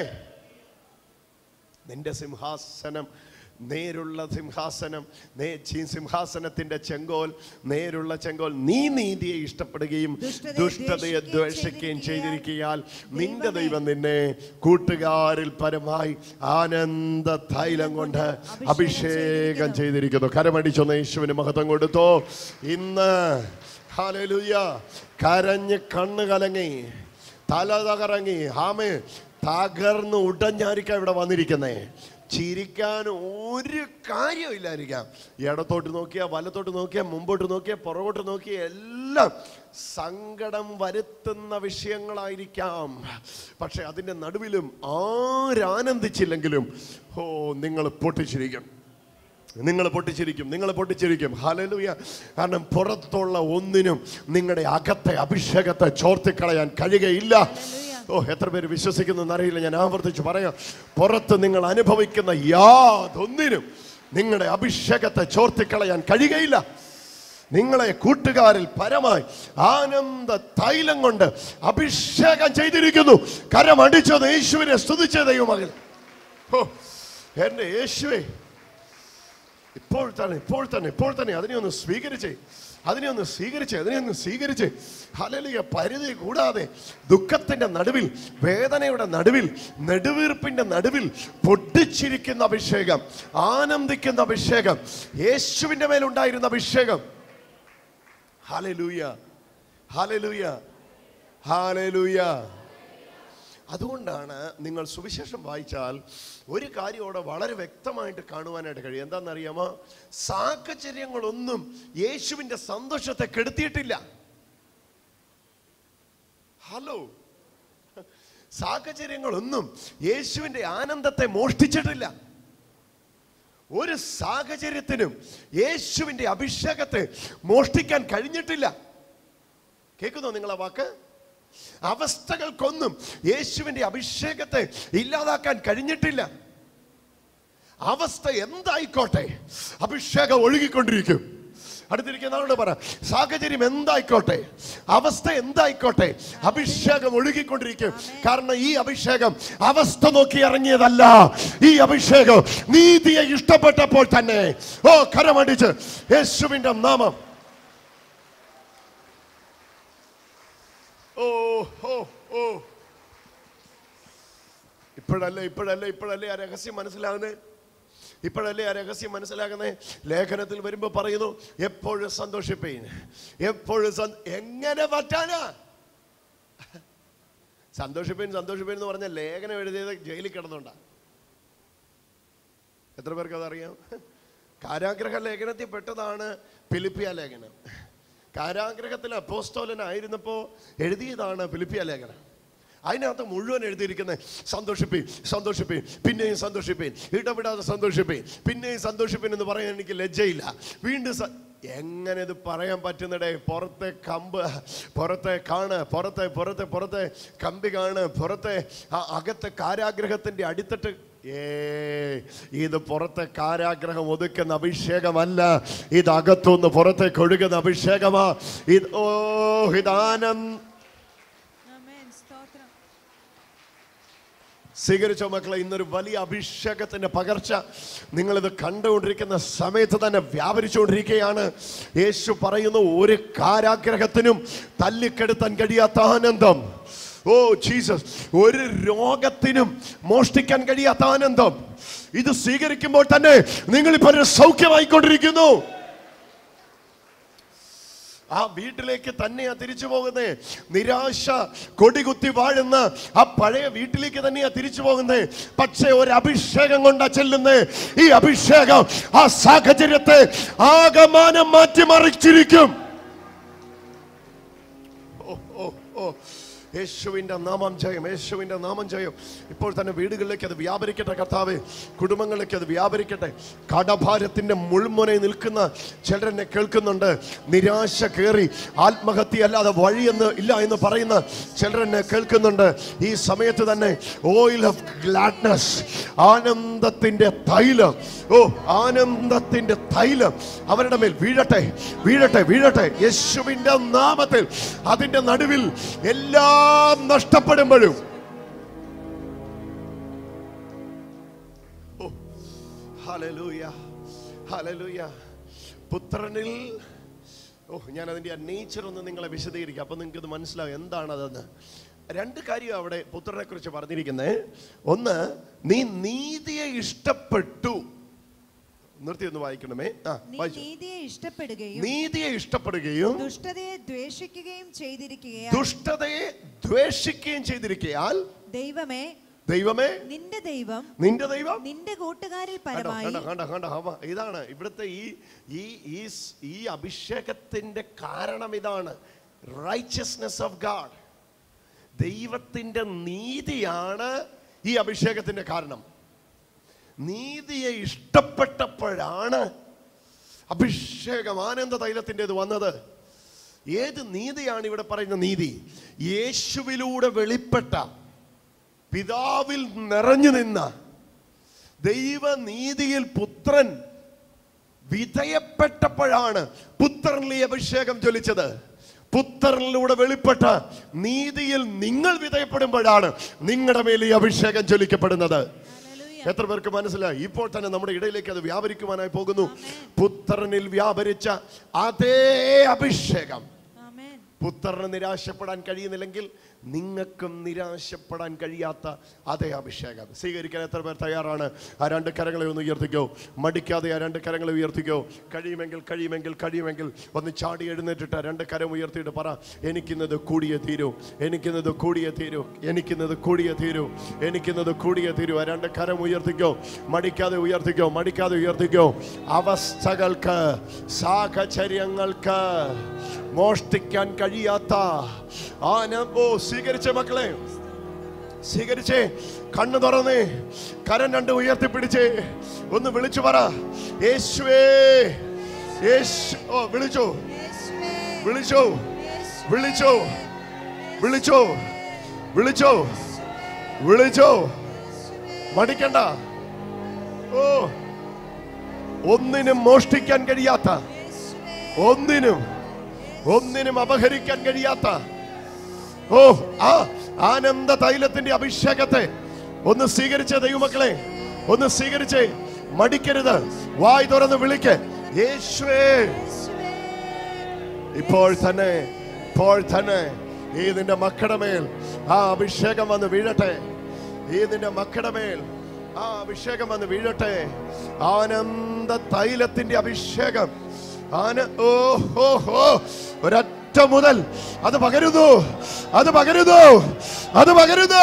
S1: നിന്റെ സിംഹാസനം നേരുള്ള സിംഹാസനം നേ ചി- സിംഹാസനത്തിന്റെ ചെങ്കോൽ നേരുള്ള ചെങ്കോൽ നീ നീതിയെ ഇഷ്ടപ്പെടുകയും
S2: ദുഷ്ടതയെ
S1: ദുഷ്ടതയെ
S2: ദ്വേഷിക്കുകയും
S1: ദ്വേഷിക്കുകയും ചെയ്തിരിക്കയാൽ നിന്റെ
S2: ദൈവമേ,
S1: ദൈവം നിന്നെ കൂട്ടുകാരിൽ പരമായി ആനന്ദ തൈലം കൊണ്ട് അഭിഷേകം ചെയ്തിരിക്കുന്നു കരമടിച്ചൊന്ന് യേശുവിന് മഹത്വം കൊടുത്തോ ഇന്ന് ഹല്ലേലൂയ കരഞ്ഞ് കണ്ണ് കലങ്ങി തല തകറങ്ങി ആമേ തകർന്ന് ഉടഞ്ഞായിരിക്കാം ഇവിടെ വന്നിരിക്കുന്നേ ചിരിക്കാൻ ഒരു കാര്യമില്ലായിരിക്കാം ഇടത്തോട്ട് നോക്കിയാ വലത്തോട്ട് നോക്കിയാ മുമ്പോട്ട് നോക്കിയാ പുറകോട്ട് നോക്കിയാ എല്ലാം എല്ലാം സങ്കടം വരുത്തുന്ന വിഷയങ്ങളായിരിക്കാം പക്ഷെ അതിൻ്റെ നടുവിലും ആരാനന്ദിച്ചില്ലെങ്കിലും ഓ നിങ്ങൾ പൊട്ടിച്ചിരിക്കും നിങ്ങൾ പൊട്ടിച്ചിരിക്കും നിങ്ങൾ പൊട്ടിച്ചിരിക്കും ഹലലുയ കാരണം പുറത്തുള്ള ഒന്നിനും നിങ്ങളുടെ അകത്തെ അഭിഷേകത്തെ ചോർത്തിക്കളയാൻ കഴിയുകയില്ല ഓ എത്ര പേര് വിശ്വസിക്കുന്നു എന്നറിയില്ല ഞാൻ ആവർത്തിച്ച് പറയാം പുറത്ത് നിങ്ങൾ അനുഭവിക്കുന്ന യാതൊന്നിനും നിങ്ങളുടെ അഭിഷേകത്തെ ചോർത്തിക്കളയാൻ കഴിയുകയില്ല നിങ്ങളെ കൂട്ടുകാരിൽ പരമായി ആനന്ദ തൈലം കൊണ്ട് അഭിഷേകം ചെയ്തിരിക്കുന്നു കരമടിച്ചത് യേശുവിനെ സ്തുതിച്ച ദൈവമകൻ ഓ എന്റെ യേശുവേ ഇപ്പോൾ തന്നെ ഇപ്പോൾ തന്നെ ഇപ്പോൾ തന്നെ അതിനെ ഒന്ന് സ്വീകരിച്ചേ അതിനെ ഒന്ന് സ്വീകരിച്ച് അതിനെ ഒന്ന് സ്വീകരിച്ച് ഹലലിയ പരിധി കൂടാതെ ദുഃഖത്തിന്റെ നടുവിൽ വേദനയുടെ നടുവിൽ നെടുവീർപ്പിന്റെ നടുവിൽ പൊട്ടിച്ചിരിക്കുന്ന അഭിഷേകം ആനന്ദിക്കുന്ന അഭിഷേകം യേശുവിന്റെ മേലുണ്ടായിരുന്ന അഭിഷേകം ഹാലലൂയ ഹാലലൂയ ഹാലലൂയ അതുകൊണ്ടാണ് നിങ്ങൾ സുവിശേഷം വായിച്ചാൽ ഒരു കാര്യം അവിടെ വളരെ വ്യക്തമായിട്ട് കാണുവാനായിട്ട് കഴിയും എന്താണെന്നറിയാമോ സാഹചര്യങ്ങളൊന്നും യേശുവിൻ്റെ സന്തോഷത്തെ കെടുത്തിയിട്ടില്ല ഹലോ സാഹചര്യങ്ങളൊന്നും യേശുവിൻ്റെ ആനന്ദത്തെ മോഷ്ടിച്ചിട്ടില്ല ഒരു സാഹചര്യത്തിനും യേശുവിൻ്റെ അഭിഷേകത്തെ മോഷ്ടിക്കാൻ കഴിഞ്ഞിട്ടില്ല കേൾക്കുന്നോ നിങ്ങളെ വാക്ക് അവസ്ഥകൾക്കൊന്നും യേശുവിന്റെ അഭിഷേകത്തെ ഇല്ലാതാക്കാൻ കഴിഞ്ഞിട്ടില്ല അവസ്ഥ എന്തായിക്കോട്ടെ അഭിഷേകം ഒഴുകിക്കൊണ്ടിരിക്കും അടുത്തിരിക്കുന്നവരോട് പറ സാഹചര്യം എന്തായിക്കോട്ടെ അവസ്ഥ എന്തായിക്കോട്ടെ അഭിഷേകം ഒഴുകിക്കൊണ്ടിരിക്കും കാരണം ഈ അഭിഷേകം അവസ്ഥ നോക്കി ഇറങ്ങിയതല്ല ഈ അഭിഷേകം നീതിയെ ഇഷ്ടപ്പെട്ടപ്പോൾ തന്നെ ഓ കരമടിച്ച് യേശുവിന്റെ നാമം ഓ ഓ ഓ ഇപ്പോഴല്ലേ ഇപ്പോഴല്ലേ ഇപ്പോഴല്ലേ ആ രഹസ്യം മനസ്സിലാകുന്നേ ഇപ്പോഴല്ലേ ആ രഹസ്യം മനസ്സിലാകുന്നേ ലേഖനത്തിൽ വരുമ്പോൾ പറയുന്നു എപ്പോഴും സന്തോഷിപ്പീൻ എപ്പോഴും സന്- എങ്ങനെ പറ്റാനാ സന്തോഷിപ്പീൻ സന്തോഷിപ്പീൻ എന്ന് പറഞ്ഞ ലേഖനം എഴുതിയത് ജയിലിൽ കിടന്നുണ്ടാ എത്ര പേർക്ക് അതറിയാം കാരാഗ്രഹ ലേഖനത്തിൽ പെട്ടതാണ് ഫിലിപ്പിയ ലേഖനം കാരാഗ്രഹത്തിൽ അപ്പോസ്തോലനായിരുന്നപ്പോൾ എഴുതിയതാണ് ഫിലിപ്പിയ ലേഖനം അതിനകത്ത് മുഴുവൻ എഴുതിയിരിക്കുന്നത് സന്തോഷിപ്പീൻ സന്തോഷിപ്പീൻ പിന്നെയും സന്തോഷിപ്പീൻ ഇടപെടാതെ സന്തോഷിപ്പീൻ പിന്നെയും സന്തോഷിപ്പീൻ എന്ന് പറയാൻ എനിക്ക് ലജ്ജയില്ല വീണ്ടും സ- എങ്ങനെ ഇത് പറയാൻ പറ്റുന്നടേ പുറത്തെ കമ്പ് പുറത്തെ കാണ് പുറത്തെ പുറത്തെ പുറത്തെ കമ്പി കാണ് പുറത്തെ ആ അകത്തെ കാരാഗ്രഹത്തിന്റെ അടിത്തട്ട് ഏ ഇത് പുറത്തെ കാരാഗ്രഹം ഒതുക്കുന്ന അഭിഷേകമല്ല ഇത് അകത്തുനിന്ന് പുറത്തേക്ക് ഒഴുകുന്ന അഭിഷേകമാ ഇത് ഓ ഇതാനം
S2: ആമേൻ. സ്തോത്രം.
S1: സ്വീകരിച്ചോ മക്കളെ ഇന്നൊരു വലിയ അഭിഷേകത്തിന്റെ പകർച്ച നിങ്ങളിത് കണ്ടുകൊണ്ടിരിക്കുന്ന സമയത്ത് തന്നെ വ്യാപരിച്ചുകൊണ്ടിരിക്കുകയാണ് യേശു പറയുന്നു ഒരു കാരാഗ്രഹത്തിനും തല്ലിക്കെടുത്താൻ കഴിയാത്ത ആനന്ദം ഓ ജീസസ് ഒരു രോഗത്തിനും മോഷ്ടിക്കാൻ കഴിയാത്ത ആനന്ദം ഇത് സ്വീകരിക്കുമ്പോൾ തന്നെ നിങ്ങളിപ്പോൾ ഒരു സൗഖ്യമായിക്കൊണ്ടിരിക്കുന്നു ആ വീട്ടിലേക്ക് തന്നെയാ തിരിച്ചു പോകുന്നേ നിരാശ കൊടികുത്തി വാഴുന്ന ആ പഴയ വീട്ടിലേക്ക് തന്നെയാ തിരിച്ചു പോകുന്നേ പക്ഷേ ഒരു അഭിഷേകം കൊണ്ടാ ചെല്ലുന്നേ ഈ അഭിഷേകം ആ സാഹചര്യത്തെ ആകമാനം മാറ്റിമറിച്ചിരിക്കും ഓ ഓ ഓ യേശുവിൻ്റെ നാമം ജയം യേശുവിൻ്റെ നാമം ജയം ഇപ്പോൾ തന്നെ വീടുകളിലേക്ക് അത് വ്യാപരിക്കട്ടെ കർത്താവ് കുടുംബങ്ങളിലേക്ക് അത് വ്യാപരിക്കട്ടെ കടഭാരത്തിൻ്റെ മുൾമുനയിൽ നിൽക്കുന്ന ചിലരെന്നെ കേൾക്കുന്നുണ്ട് നിരാശ കയറി ആത്മഹത്യ അല്ലാതെ വഴിയെന്ന് ഇല്ല എന്ന് പറയുന്ന ചിലരെന്നെ കേൾക്കുന്നുണ്ട് ഈ സമയത്ത് തന്നെ ഓയിൽ ഓഫ് ഗ്ലാഡ്നസ് ആനന്ദത്തിൻ്റെ തൈലം ഓ ആനന്ദത്തിൻ്റെ തൈലം അവരുടെ മേൽ വീഴട്ടെ വീഴട്ടെ വീഴട്ടെ യേശുവിൻ്റെ നാമത്തിൽ അതിൻ്റെ നടുവിൽ എല്ലാം നഷ്ടപ്പെടുമ്പോഴും ഓ, ഹല്ലേലൂയ, ഹല്ലേലൂയ. പുത്രനിൽ ഓ ഞാൻ അതിൻ്റെ ആ നേച്ചർ ഒന്ന് നിങ്ങളെ വിശദീകരിക്കാം അപ്പം നിങ്ങൾക്ക് ഇത് മനസ്സിലാവും എന്താണ് അതെന്ന് രണ്ട് കാര്യം അവിടെ പുത്രനെ കുറിച്ച് പറഞ്ഞിരിക്കുന്നത് ഒന്ന് നീ നീതിയെ ഇഷ്ടപ്പെട്ടു നിർത്തി ഒന്ന് വായിക്കണമേ ആ
S2: നീ
S1: വായിച്ചു
S2: നീതിയെ ഇഷ്ടപ്പെടുകയും
S1: നീതിയെ ഇഷ്ടപ്പെടുകയും
S2: ദുഷ്ടതയെ ദ്വേഷിക്കുകയും ചെയ്തിരിക്കുകയാൽ
S1: ദുഷ്ടതയെ ദ്വേഷിക്കുകയും ചെയ്തിരിക്കയാൽ
S2: ദൈവമേ
S1: ദൈവമേ
S2: നിന്റെ ദൈവം
S1: നിന്റെ ദൈവം
S2: നിന്റെ കൂട്ടുകാരിൽ
S1: കണ്ടോ
S2: പരമായി
S1: കണ്ടോ കണ്ടോ കണ്ടോ അവ ഇതാണ് ഇവിടുത്തെ ഈ ഈ ഈ സ്- ഈ അഭിഷേകത്തിന്റെ കാരണം ഇതാണ് റൈച്ചസ്നെസ് ഓഫ് ഗാഡ് ദൈവത്തിന്റെ നീതിയാണ് ഈ അഭിഷേകത്തിന്റെ കാരണം നീതിയെ ഇഷ്ടപ്പെട്ടപ്പോഴാണ് അഭിഷേകം ആനന്ദ തൈലത്തിൻ്റെത് വന്നത് ഏത് നീതിയാണ് ഇവിടെ പറയുന്ന നീതി യേശുവിലൂടെ വെളിപ്പെട്ട പിതാവിൽ നിറഞ്ഞു നിന്ന ദൈവനീതിയിൽ പുത്രൻ വിധയപ്പെട്ടപ്പോഴാണ് പുത്രനിൽ ഈ അഭിഷേകം ജ്വലിച്ചത് പുത്രനിലൂടെ വെളിപ്പെട്ട നീതിയിൽ നിങ്ങൾ വിധയപ്പെടുമ്പോഴാണ് നിങ്ങളുടെ മേൽ ഈ അഭിഷേകം ജ്വലിക്കപ്പെടുന്നത്
S2: ഹല്ലേലൂയ.
S1: എത്ര പേർക്ക് മനസ്സിലായി ഇപ്പോൾ തന്നെ നമ്മുടെ ഇടയിലേക്ക് അത് വ്യാപരിക്കുവാനായി പോകുന്നു പുത്രനിൽ വ്യാപരിച്ച അതേ അഭിഷേകം
S2: ആമേൻ
S1: പുത്രന് നിരാശപ്പെടാൻ കഴിയുന്നില്ലെങ്കിൽ നിങ്ങൾക്കും നിരാശപ്പെടാൻ കഴിയാത്ത അതേ അഭിഷേകം സ്വീകരിക്കാൻ എത്ര പേർ തയ്യാറാണ് ആ രണ്ട് കരങ്ങളെ ഒന്ന് ഉയർത്തിക്കോ മടിക്കാതെ ആ രണ്ട് കരങ്ങളെ ഉയർത്തിക്കോ കഴിയുമെങ്കിൽ കഴിയുമെങ്കിൽ കഴിയുമെങ്കിൽ ഒന്ന് ചാടി എഴുന്നേറ്റിട്ട് ആ രണ്ട് കരം ഉയർത്തിയിട്ട് പറ എനിക്കിന്നത് കൂടിയേ തീരൂ എനിക്കിന്നത് കൂടിയേ തീരൂ എനിക്കിന്നത് കൂടിയേ തീരൂ എനിക്കിന്നത് കൂടിയേ തീരൂ ആ രണ്ട് കരം ഉയർത്തിക്കോ മടിക്കാതെ ഉയർത്തിക്കോ മടിക്കാതെ ഉയർത്തിക്കോ അവസ്ഥകൾക്ക് സാഹചര്യങ്ങൾക്ക് മോഷ്ടിക്കാൻ കഴിയാത്ത ആനമ്പോ സ്വീകരിച്ച മക്കളെ സ്വീകരിച്ചേ കണ്ണു തുറന്നേ കരം രണ്ട് ഉയർത്തിപ്പിടിച്ചേ ഒന്ന് വിളിച്ചു പറ യേശുവേ യേശു ഓ വിളിച്ചു
S2: യേശുവേ
S1: വിളിച്ചു
S2: യേശു
S1: വിളിച്ചു വിളിച്ചു വിളിച്ചു വിളിച്ചു മടിക്കണ്ട ഓ ഒന്നിനും മോഷ്ടിക്കാൻ കഴിയാത്ത
S2: യേശുവേ
S1: ഒന്നിനും ഒന്നിനും അപഹരിക്കാൻ കഴിയാത്ത ഓ ആ ആനന്ദ തൈലത്തിന്റെ അഭിഷേകത്തെ ഒന്ന് സ്വീകരിച്ച ദൈവമക്കളെ ഒന്ന് സ്വീകരിച്ചേ മടിക്കരുത് വായ് തുറന്ന് വിളിക്ക് യേശുവേ
S2: യേശുവേ
S1: ഇപ്പോൾ തന്നെ ഇപ്പോൾ തന്നെ ഈ നിന്റെ മക്കളുടെ മേൽ ആ അഭിഷേകം വന്ന് വീഴട്ടെ ഈ നിന്റെ മക്കളുടെ മേൽ ആ അഭിഷേകം വന്ന് വീഴട്ടെ ആനന്ദ തൈലത്തിന്റെ അഭിഷേകം ആന ഓ ഹോ ഹോ ഒരൊറ്റ മുതൽ അത് പകരുന്നു അത് പകരുന്നു അത് പകരുന്നു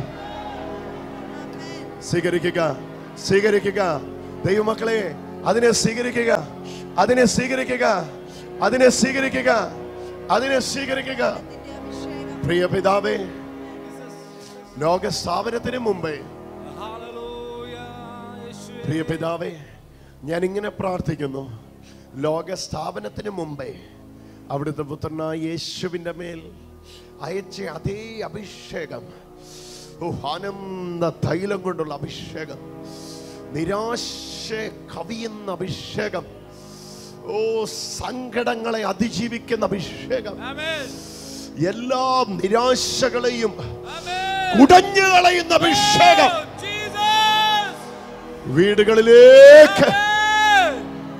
S1: സ്വീകരിക്കുക സ്വീകരിക്കുക ദൈവമക്കളെ അതിനെ സ്വീകരിക്കുക അതിനെ സ്വീകരിക്കുക അതിനെ സ്വീകരിക്കുക അതിനെ സ്വീകരിക്കുക
S2: നിന്റെ അഭിഷേകം
S1: പ്രിയ പിതാവേ ലോക സ്ഥാപനത്തിന് മുമ്പേ
S3: Hallelujah. യേശുവേ.
S1: പ്രിയ പിതാവേ ഞാൻ ഇങ്ങനെ പ്രാർത്ഥിക്കുന്നു ലോക സ്ഥാപനത്തിന് മുമ്പേ അവിടുത്തെ പുത്രനായ യേശുവിൻ്റെ മേൽ അയച്ച അതേ അഭിഷേകം ഓ ആനന്ദ തൈലം കൊണ്ടുള്ള അഭിഷേകം നിരാശ കവിയുന്ന അഭിഷേകം ഓ സങ്കടങ്ങളെ അതിജീവിക്കുന്ന അഭിഷേകം
S3: Amen.
S1: എല്ലാ നിരാശകളെയും
S3: Amen.
S1: കുടഞ്ഞു കളയുന്ന അഭിഷേകം
S3: Oh, Jesus.
S1: വീടുകളിലേക്ക്
S3: Amen.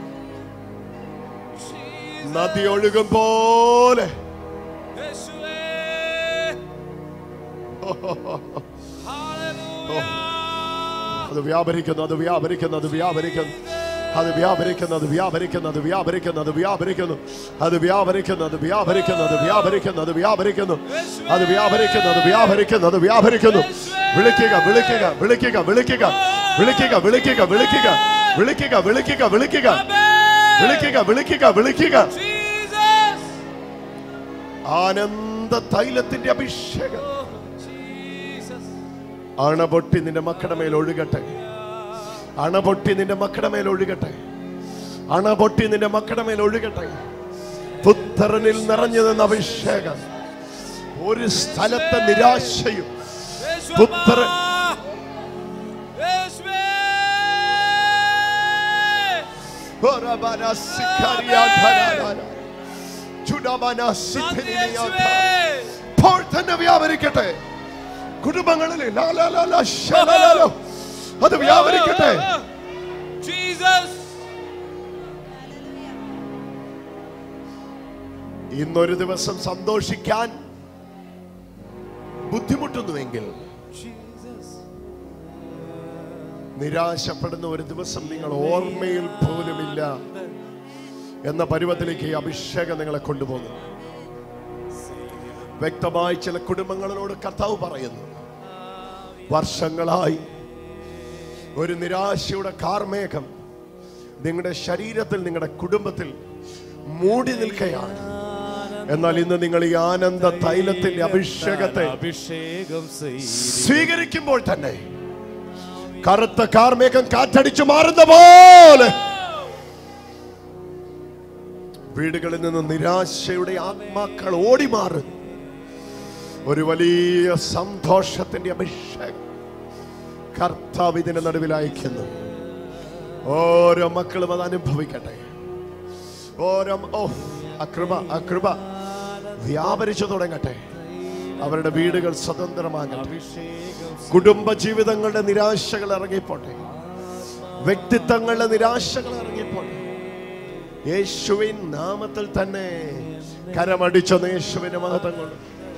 S3: Jesus.
S1: നദി ഒഴുകും പോലെ
S3: യേശുവേ. Hallelujah.
S1: അത് വ്യാപരിക്കുന്നു അത് വ്യാപരിക്കുന്നു അത് വ്യാപരിക്കുന്നു അത് വ്യാപരിക്കുന്നു അത് വ്യാപരിക്കുന്നു അത് വ്യാപരിക്കുന്നു അത് വ്യാപരിക്കുന്നു അത് വ്യാപരിക്കുന്നു അത് വ്യാപരിക്കുന്നു അത് വ്യാപരിക്കുന്നു അത് വ്യാപരിക്കുന്നു അത് വ്യാപരിക്കുന്നു അത് വ്യാപരിക്കുന്നു അത് വ്യാപരിക്കുന്നു വിളിക്കുക വിളിക്കുക വിളിക്കുക വിളിക്കുക വിളിക്കുക വിളിക്കുക വിളിക്കുക വിളിക്കുക വിളിക്കുക വിളിക്കുക
S3: Amen.
S1: വിളിക്കുക വിളിക്കുക വിളിക്കുക
S3: Jesus.
S1: ആനന്ദ തൈലത്തിന്റെ അഭിഷേകം
S3: Oh, Jesus.
S1: അണപൊട്ടി നിന്റെ മക്കളുടെ മേൽ ഒഴുകട്ടെ അണപൊട്ടി നിന്റെ മക്കളുടെ മേൽ ഒഴുകട്ടെ അണപൊട്ടി നിന്റെ മക്കളുടെ മേൽ ഒഴുകട്ടെ പുത്രനിൽ നിറഞ്ഞു നിന്ന അഭിഷേകം ഒരു സ്ഥലത്തെ നിരാശയും
S3: യേശുവേ.
S1: പുത്രൻ.
S3: യേശുവേ. യേശുവേ.
S1: ഇപ്പോൾ തന്നെ വ്യാപരിക്കട്ടെ കുടുംബങ്ങളിൽ ലാ, ലാ, ലാ, ലാ, ശ, ലാ, ലാ, ലാ. അത് വ്യാപരിക്കട്ടെ
S3: Jesus.
S1: ഇന്നൊരു ദിവസം സന്തോഷിക്കാൻ ബുദ്ധിമുട്ടുന്നുവെങ്കിൽ
S3: Jesus.
S1: നിരാശപ്പെടുന്ന ഒരു ദിവസം നിങ്ങൾ ഓർമ്മയിൽ പോലുമില്ല എന്ന പരുവത്തിലേക്ക് ഈ അഭിഷേകം നിങ്ങളെ കൊണ്ടുപോകുന്നു വ്യക്തമായി ചില കുടുംബങ്ങളോട് കർത്താവ് പറയുന്നു വർഷങ്ങളായി ഒരു നിരാശയുടെ കാർമേഘം നിങ്ങളുടെ ശരീരത്തിൽ നിങ്ങളുടെ കുടുംബത്തിൽ മൂടി നിൽക്കുകയാണ് എന്നാൽ ഇന്ന് നിങ്ങൾ ഈ ആനന്ദ തൈലത്തിന്റെ അഭിഷേകത്തെ
S3: അഭിഷേകം ചെയ്ത്
S1: സ്വീകരിക്കുമ്പോൾ തന്നെ കറുത്ത കാർമേഘം കാറ്റടിച്ചു മാറുന്ന പോലെ വീടുകളിൽ നിന്ന് നിരാശയുടെ ആത്മാക്കൾ ഓടി മാറും ഒരു വലിയ സന്തോഷത്തിന്റെ അഭിഷേകം കർത്താവ് ഇതിന്റെ നടുവിൽ അയക്കുന്നു ഓരോ മക്കളും അത് അനുഭവിക്കട്ടെ ഓരോ ഓ അകൃപ അകൃപ വ്യാപരിച്ചു തുടങ്ങട്ടെ അവരുടെ വീടുകൾ സ്വതന്ത്രമാകട്ടെ
S3: അഭിഷേകം
S1: കുടുംബ ജീവിതങ്ങളുടെ നിരാശകൾ ഇറങ്ങിപ്പോട്ടെ വ്യക്തിത്വങ്ങളുടെ നിരാശകൾ ഇറങ്ങിപ്പോട്ടെ യേശുവിൻ നാമത്തിൽ തന്നെ കരമടിച്ചൊന്ന് യേശുവിന്റെ മഹത്വം കൊണ്ട്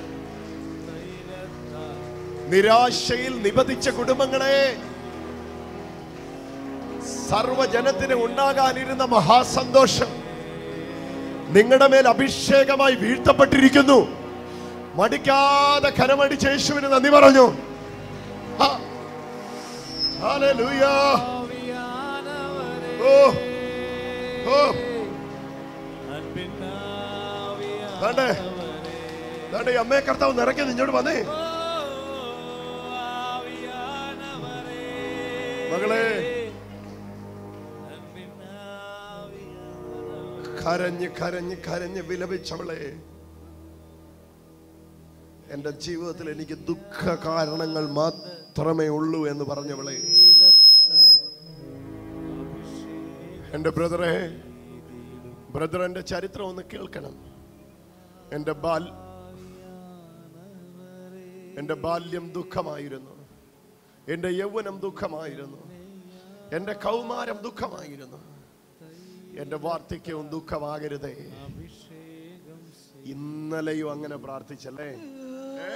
S1: നിരാശയിൽ നിബന്ധിച്ച കുടുംബങ്ങളെ സർവജനത്തിന് ഉണ്ടാകാനിരുന്ന മഹാസന്തോഷം നിങ്ങളുടെ മേൽ അഭിഷേകമായി വീഴ്ത്തപ്പെട്ടിരിക്കുന്നു മടിക്കാതെ കരമടിച്ച് യേശുവിന് നന്ദി പറഞ്ഞു ആ. ഹല്ലേലൂയ. ഓ ഓ ദാണ്ടേ ദാണ്ടേ ഈ അമ്മയെ കർത്താവ് നിറയ്ക്ക് നിന്നോട് വന്നേ മകളെ കരഞ്ഞ് കരഞ്ഞ് കരഞ്ഞ് വിലപിച്ചവളെ എന്റെ ജീവിതത്തിൽ എനിക്ക് ദുഃഖ കാരണങ്ങൾ മാത്രമേ ഉള്ളൂ എന്ന് പറഞ്ഞവളെ എന്റെ ബ്രദറെ ബ്രദർ എന്റെ ചരിത്രം ഒന്ന് കേൾക്കണം എന്റെ ബാൽ എന്റെ ബാല്യം ദുഃഖമായിരുന്നു എന്റെ യൗവനം ദുഃഖമായിരുന്നു എന്റെ കൗമാരം ദുഃഖമായിരുന്നു എന്റെ വാർദ്ധക്യവും ദുഃഖമാകരുതേ ഇന്നലെയും അങ്ങനെ പ്രാർത്ഥിച്ചല്ലേ ഏ?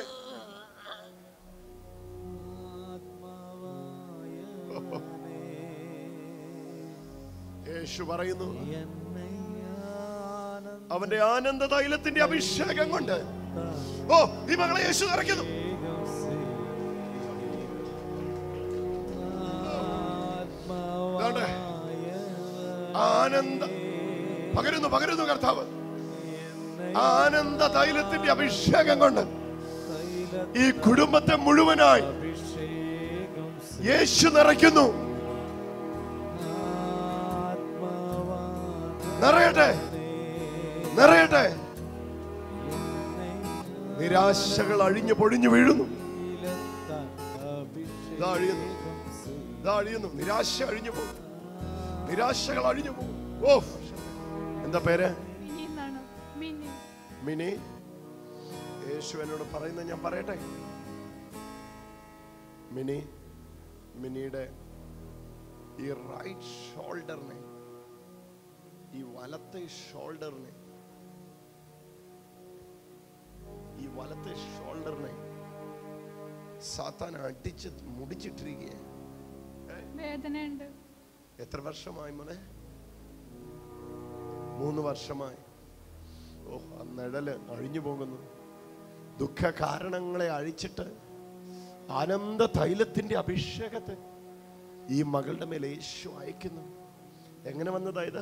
S1: യേശു പറയുന്നു അവന്റെ ആനന്ദ തൈലത്തിന്റെ അഭിഷേകം കൊണ്ട് ഓ ഈ മകളെ യേശു നിറയ്ക്കുന്നു ദാണ്ടെ, ആനന്ദ പകരുന്നു പകരുന്നു കർത്താവ് ആനന്ദ തൈലത്തിന്റെ അഭിഷേകം കൊണ്ട് ഈ കുടുംബത്തെ മുഴുവനായി യേശു നിറയ്ക്കുന്നു നിറയട്ടെ നിറയട്ടെ നിരാശകൾ അഴിഞ്ഞു പൊഴിഞ്ഞു വീഴുന്നു ഇതാ അഴിയുന്നു ഇതാ അഴിയുന്നു നിരാശ അഴിഞ്ഞു പോകും നിരാശകൾ അഴിഞ്ഞു പോകും ഓ എന്താ പേര്
S2: മിനി എന്നാണ് മിനി
S1: മിനി യേശു എന്നോട് പറയുന്നത് ഞാൻ പറയട്ടെ മിനി മിനിയുടെ ഈ റൈറ്റ് ഷോൾഡറിനെ ഈ വലത്തെ ഷോൾഡറിനെ ഈ വലത്തെ ഷോൾഡറിനെ സാത്താൻ അടിച്ച് മുടിച്ചിട്ടിരിക്കുകയാണ്
S2: വേദനയുണ്ട്
S1: എത്ര വർഷമായി മോനെ മൂന്ന് വർഷമായി ഓ ആ നിഴല് അഴിഞ്ഞു പോകുന്നു ദുഃഖ കാരണങ്ങളെ അഴിച്ചിട്ട് ആനന്ദ തൈലത്തിന്റെ അഭിഷേകത്തെ ഈ മകളുടെ മേൽ യേശു അയക്കുന്നു എങ്ങനെ വന്നതാ ഇത്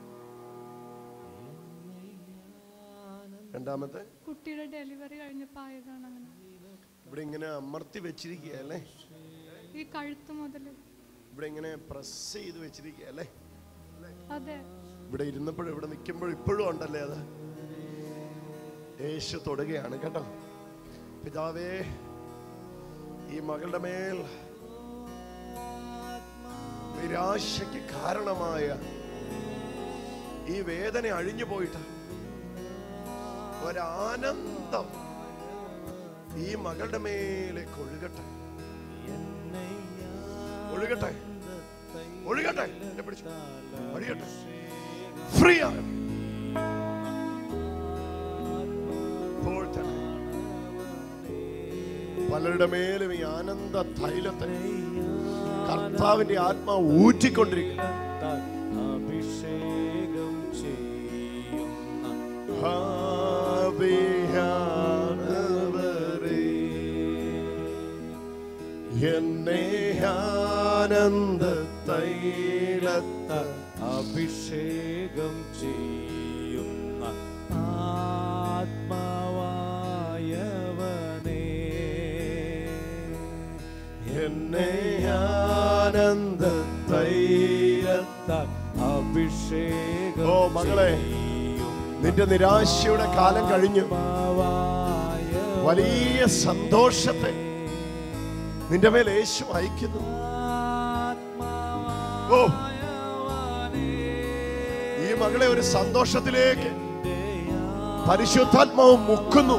S1: രണ്ടാമത്തെ
S2: കുട്ടിയുടെ ഡെലിവറി കഴിഞ്ഞപ്പോൾ ആയതാണ് അങ്ങനെ
S1: ഇവിടെ ഇങ്ങനെ അമർത്തി വെച്ചിരിക്കുക അല്ലേ
S2: ഈ കഴുത്ത് മുതൽ
S1: ഇവിടെ ഇങ്ങനെ പ്രസ് ചെയ്ത് വെച്ചിരിക്കുക അല്ലേ
S2: അതെ
S1: ഇവിടെ ഇരുന്നപ്പോഴും ഇവിടെ നിൽക്കുമ്പോഴും ഇപ്പോഴും ഉണ്ടല്ലേ അത് യേശു തൊടുകയാണ് കേട്ടോ പിതാവേ ഈ മകളുടെ മേൽ നിരാശയ്ക്ക് കാരണമായ ഈ വേദന അഴിഞ്ഞു പോയിട്ട് ഒരാനന്ദം ഈ മകളുടെ മേലേക്ക് ഒഴുകട്ടെ ഒഴുകട്ടെ ഒഴുകട്ടെ എന്നെ പിടിച്ചു ഒഴുകട്ടെ ഫ്രീ ആണ് ഇപ്പോൾ തന്നെ പലരുടെ മേലും ഈ ആനന്ദ തൈലത്തെ കർത്താവിന്റെ ആത്മാവ് ഊറ്റിക്കൊണ്ടിരിക്കുന്നു
S3: അഭിഷേകം ചെയ്യുന്ന
S1: ആവിയാനവരേ, എന്നെ ആനന്ദ തൈലത്ത
S3: അഭിഷേകം ചെയ്യുന്ന ആത്മാവായവനേ
S1: എന്നെ ആനന്ദ തൈലത്ത
S3: അഭിഷേകം
S1: ഓ, മകളെ, നിന്റെ നിരാശയുടെ കാലം കഴിഞ്ഞു വലിയ സന്തോഷത്തെ നിന്റെ മേൽ യേശു അയക്കുന്നു ഓ ഈ മകളെ ഒരു സന്തോഷത്തിലേക്ക് പരിശുദ്ധാത്മാവ് മുക്കുന്നു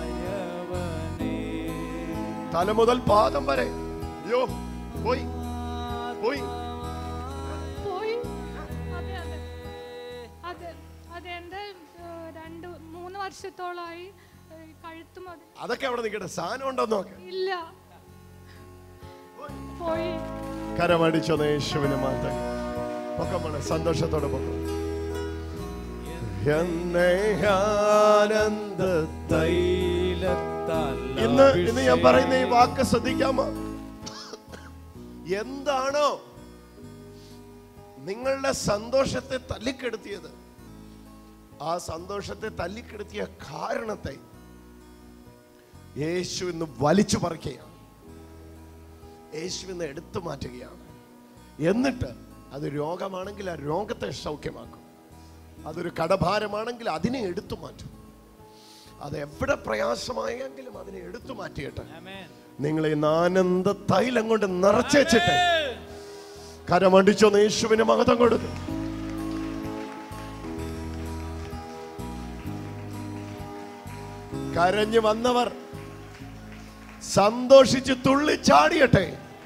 S1: തല മുതൽ പാദം വരെ അയ്യോ പോയി പോയി
S2: പോയി അതെ അതെ അതെ അതെ എൻ്റെ ഏഹ്, രണ്ട് മൂന്ന് വർഷത്തോളമായി ഏഹ്, കഴുത്ത് മുതൽ
S1: അതൊക്കെ അവിടെ നിൽക്കട്ടെ സാധനം ഉണ്ടോ നോക്ക്
S2: ഇല്ല പോയി
S1: കരമടിച്ചോ യേശുവിനെ മാറ്റാൻ പൊക്കമാണ് സന്തോഷത്തോടെ പൊക്കം എന്നെ ആനന്ദ
S3: തൈലത്താൽ
S1: ഇന്ന് ഇന്ന് ഞാൻ പറയുന്ന ഈ വാക്ക് ശ്രദ്ധിക്കാമോ എന്താണോ നിങ്ങളുടെ സന്തോഷത്തെ തല്ലിക്കെടുത്തിയത് ആ സന്തോഷത്തെ തല്ലിക്കെടുത്തിയ കാരണത്തെ യേശു ഇന്ന് വലിച്ചു പറിക്കുകയാണ് യേശു ഇന്ന് എടുത്തു മാറ്റുകയാണ് എന്നിട്ട് അത് രോഗമാണെങ്കിൽ ആ രോഗത്തെ സൗഖ്യമാക്കും അതൊരു കടഭാരമാണെങ്കിൽ അതിനെ എടുത്തു മാറ്റും അത് എവിടെ പ്രയാസമായെങ്കിലും അതിനെ എടുത്തു മാറ്റിയിട്ട് നിങ്ങളെ ഇന്ന് ആനന്ദ തൈലം കൊണ്ട് നിറച്ചേച്ചിട്ട് കരമടിച്ചോ യേശുവിന് മഹത്വം കൊടുക്കും കരഞ്ഞു വന്നവർ സന്തോഷിച്ച് തുള്ളിച്ചാടിയട്ടെ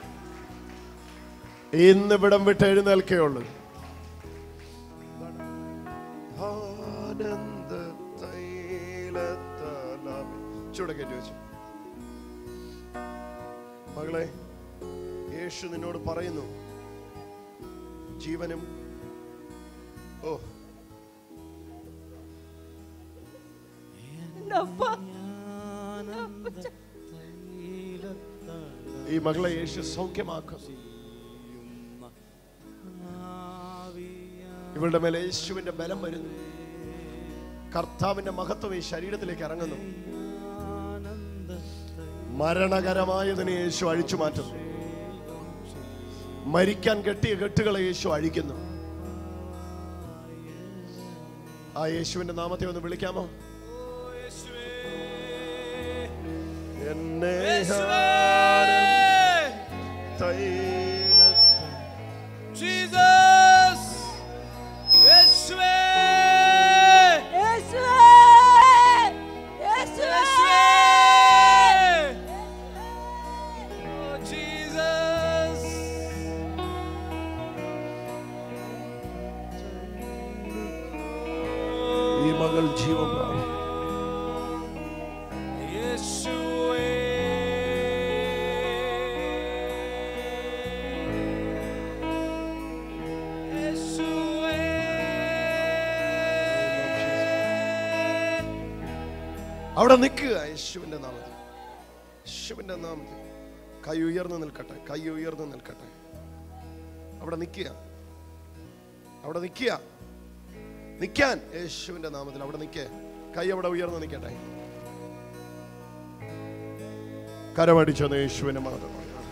S1: ഇന്ന് ഇവിടം വിട്ട് എഴുന്നേൽക്കുകയുള്ളൂ ആനന്ദ തൈലത്താലാപി. ചൂടെ കയറ്റി വെച്ചു മകളെ യേശു നിന്നോട് പറയുന്നു ജീവനും ഓ ഈ മകളെ യേശു സൗഖ്യമാക്കും ഇവളുടെ മേലെ യേശുവിന്റെ ബലം വരുന്നു കർത്താവിന്റെ മഹത്വം ഈ ശരീരത്തിലേക്ക് ഇറങ്ങുന്നു മരണകരമായതിനെ യേശു അഴിച്ചു മാറ്റുന്നു മരിക്കാൻ കെട്ടിയ കെട്ടുകളെ യേശു അഴിക്കുന്നു ആ യേശുവിന്റെ നാമത്തെ ഒന്ന് വിളിക്കാമോ എന്നെ തൈലത്താൽ
S3: Jesus! യേശുവേ! യേശുവേ! Oh, Jesus!
S1: ഈ മകൾ ജീവൻ പ്രാപിക്കും.
S3: യേശുവേ! യേശുവേ!
S1: അവിടെ നിൽക്കുക യേശുവിന്റെ നാമത്തിൽ യേശുവിന്റെ നാമത്തിൽ കൈ ഉയർന്നു നിൽക്കട്ടെ കൈ ഉയർന്നു നിൽക്കട്ടെ അവിടെ നിൽക്കുക അവിടെ നിൽക്കുക നിൽക്കാൻ യേശുവിന്റെ നാമത്തിൽ അവിടെ നിൽക്കേ കൈ അവിടെ ഉയർന്നു നിൽക്കട്ടെ കരമടിച്ചോ യേശുവിന്റെ മാത്രം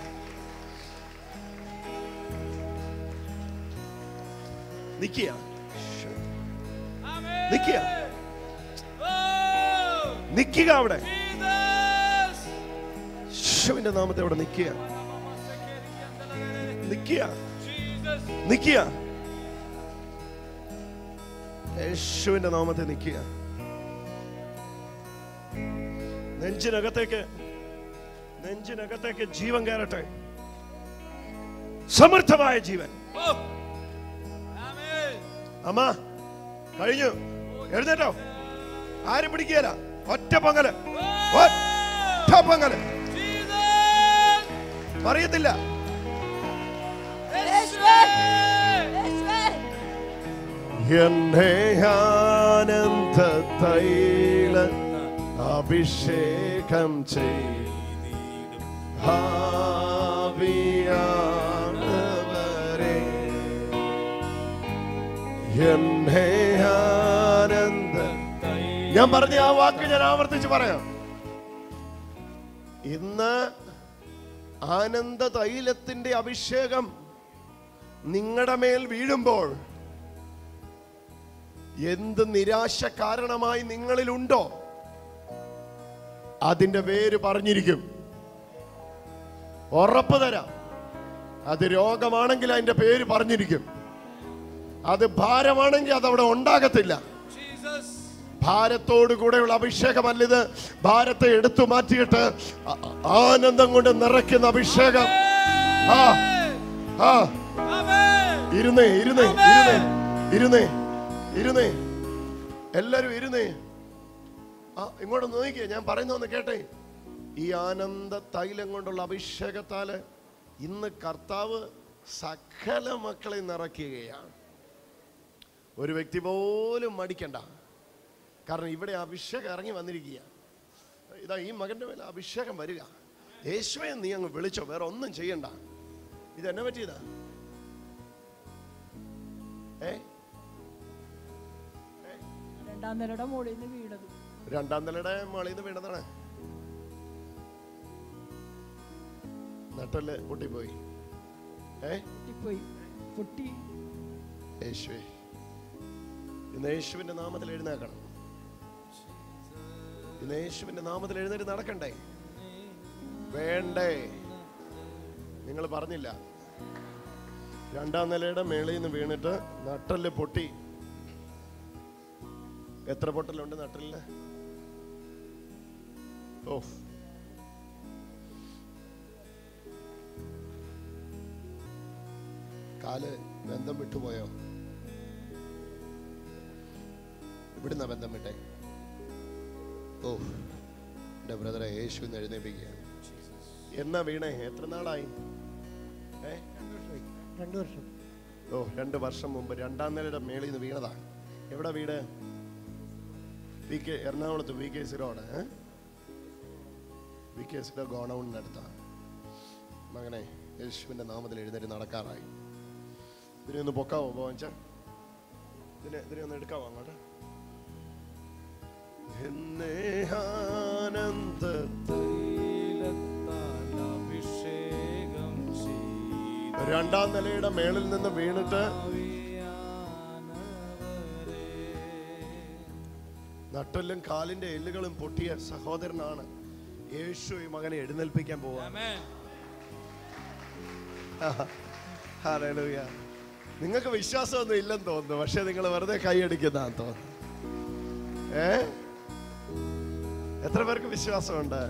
S1: നിൽക്കുക
S3: ആമേൻ.
S1: നിൽക്കുക
S3: Oh,
S1: നിൽക്കുക അവിടെ
S3: Jesus!
S1: യേശുവിന്റെ നാമത്തെ അവിടെ നിൽക്കുക നിൽക്കുക
S3: Jesus!
S1: നിൽക്കുക യേശുവിന്റെ നാമത്തെ നിൽക്കുക നെഞ്ചിനകത്തേക്ക് നെഞ്ചിനകത്തേക്ക് ജീവൻ കയറട്ടെ സമൃദ്ധമായ ജീവൻ
S3: Oh! ആമേൻ.
S1: അമ്മ കഴിഞ്ഞു എഴുന്നേറ്റോ ആരും പിടിക്കുകയില്ല ഒറ്റ പങ്കല് ഒറ്റ പങ്കല്
S3: Jesus!
S1: പറയത്തില്ല
S3: യേശുവേ!
S1: എന്നെ ആനന്ദ തൈല അഭിഷേകം ചെയ്തിടും എന്നെ ആനന്ദ ഞാൻ പറഞ്ഞ ആ വാക്ക് ഞാൻ ആവർത്തിച്ച് പറയാം ഇന്ന് ആനന്ദ തൈലത്തിന്റെ അഭിഷേകം നിങ്ങളുടെ മേൽ വീഴുമ്പോൾ എന്ത് നിരാശ കാരണമായി നിങ്ങളിലുണ്ടോ അതിന്റെ പേര് പറഞ്ഞിരിക്കും ഉറപ്പ് തരാം അത് രോഗമാണെങ്കിൽ അതിന്റെ പേര് പറഞ്ഞിരിക്കും അത് ഭാരമാണെങ്കിൽ അതവിടെ ഉണ്ടാകത്തില്ല
S3: Jesus.
S1: ഭാരത്തോടു കൂടെയുള്ള അഭിഷേകമല്ല ഇത് ഭാരത്തെ എടുത്തു മാറ്റിയിട്ട് ആ- ആനന്ദം കൊണ്ട് നിറയ്ക്കുന്ന അഭിഷേകം ആ ആ
S3: Amen.
S1: ഇരുന്നേ ഇരുന്നേ ഇരുന്നേ ഇരുന്നേ ഇരുന്നേ എല്ലാരും ഇരുന്നേ ആ ഇങ്ങോട്ട് നോക്കിയേ ഞാൻ പറയുന്നൊന്ന് കേട്ടെ ഈ ആനന്ദ തൈലം കൊണ്ടുള്ള അഭിഷേകത്താല് ഇന്ന് കർത്താവ് സകല മക്കളെ നിറയ്ക്കുകയാണ് ഒരു വ്യക്തി പോലും മടിക്കണ്ട കാരണം ഇവിടെ അഭിഷേകം ഇറങ്ങി വന്നിരിക്കുക ഇതാ ഈ മകന്റെ മേലെ അഭിഷേകം വരിക യേശുവെ നീ അങ്ങ് വിളിച്ചോ വേറെ ഒന്നും ചെയ്യണ്ട ഇത് എന്നെ പറ്റിയതാ ഏ
S4: രണ്ടാം നിലയുടെ മുകളിൽ നിന്ന് വീണത്
S1: രണ്ടാം നിലയുടെ മുകളിൽ നിന്ന് വീണതാണ് നട്ടല് പൊട്ടിപ്പോയി ഏ
S4: പൊട്ടിപ്പോയി പൊട്ടി
S1: യേശുവേ ഇന്ന് യേശുവിന്റെ നാമത്തിൽ എഴുന്നേക്കണം ഇന്ന് യേശുവിന്റെ നാമത്തിൽ എഴുന്നേറ്റ് നടക്കണ്ടേ വേണ്ടേ നിങ്ങൾ പറഞ്ഞില്ല രണ്ടാം നിലയുടെ മേളിൽ നിന്ന് വീണിട്ട് നട്ടല് പൊട്ടി എത്ര പൊട്ടലുണ്ട് നട്ടലിന് ഓ കാല് ബന്ധം വിട്ടുപോയോ ഇവിടുന്ന ബന്ധം വിട്ടേ ഓ എൻ്റെ ബ്രദറെ യേശു എന്ന് എഴുന്നേപ്പിക്കുക എന്നാ വീണേ എത്ര നാളായി ഏ
S5: രണ്ടു വർഷം
S1: ഓ രണ്ട് വർഷം മുമ്പ് രണ്ടാം നിലയുടെ മേളിൽ നിന്ന് വീണതാ എവിടെ വീട് വി കെ എറണാകുളത്ത് വി കെ സി റോഡ് ഏ? വി കെ സിയുടെ ഗോണൗണിനടുത്താണ് മകനെ യേശുവിന്റെ നാമത്തിൽ എഴുന്നേറ്റ് നടക്കാറായി ഇതിനെ ഒന്ന് പൊക്കാവോ പോവാച്ച ഇതിനെ ഇതിനെ ഒന്ന് എടുക്കാവോ അങ്ങോട്ട് എന്നെ ആനന്ദ
S3: തൈലത്താൽ അഭിഷേകം ചെയ്ത
S1: രണ്ടാം നിലയുടെ മേളിൽ നിന്ന് വീണിട്ട് നട്ടെല്ലും കാലിന്റെ എല്ലുകളും പൊട്ടിയ സഹോദരനാണ് യേശു ഈ മകനെ എഴുന്നേൽപ്പിക്കാൻ പോവാ
S3: Amen.
S1: ഹല്ലേലൂയ. നിങ്ങൾക്ക് വിശ്വാസമൊന്നും ഇല്ലെന്ന് തോന്നുന്നു പക്ഷെ നിങ്ങൾ വെറുതെ കൈയടിക്കുന്നതാന്ന് തോന്നുന്നു ഏ എത്ര പേർക്ക് വിശ്വാസമുണ്ട്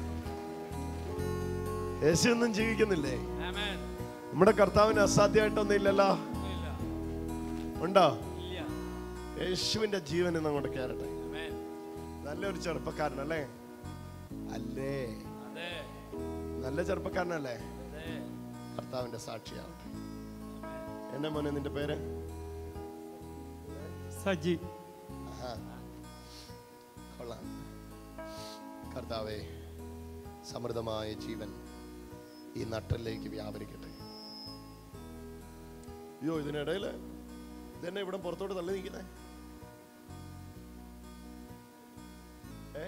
S1: യേശു ഒന്നും ജീവിക്കുന്നില്ലേ
S3: Amen.
S1: നമ്മുടെ കർത്താവിന് അസാധ്യമായിട്ടൊന്നും ഇല്ലല്ലോ
S3: ഇല്ല.
S1: ഉണ്ടോ
S3: ഇല്ല.
S1: യേശുവിന്റെ ജീവൻ ഇന്ന് അങ്ങോട്ട് കയറട്ടെ
S3: Amen.
S1: നല്ലൊരു ചെറുപ്പക്കാരനല്ലേ അല്ലേ
S3: അതെ.
S1: നല്ല ചെറുപ്പക്കാരനല്ലേ
S3: അതെ.
S1: കർത്താവിന്റെ സാക്ഷിയാവട്ടെ എന്റെ മോനെ നിന്റെ പേര്
S6: സജി
S1: ആഹാ. കൊള്ളാം കർത്താവെ സമൃദ്ധമായ ജീവൻ ഈ നട്ടലിലേക്ക് വ്യാപരിക്കട്ടെ അയ്യോ ഇതിനിടയില് ഇതെന്നെ ഇവിടെ പുറത്തോട്ട് തള്ളി നിൽക്കുന്നേ ഏ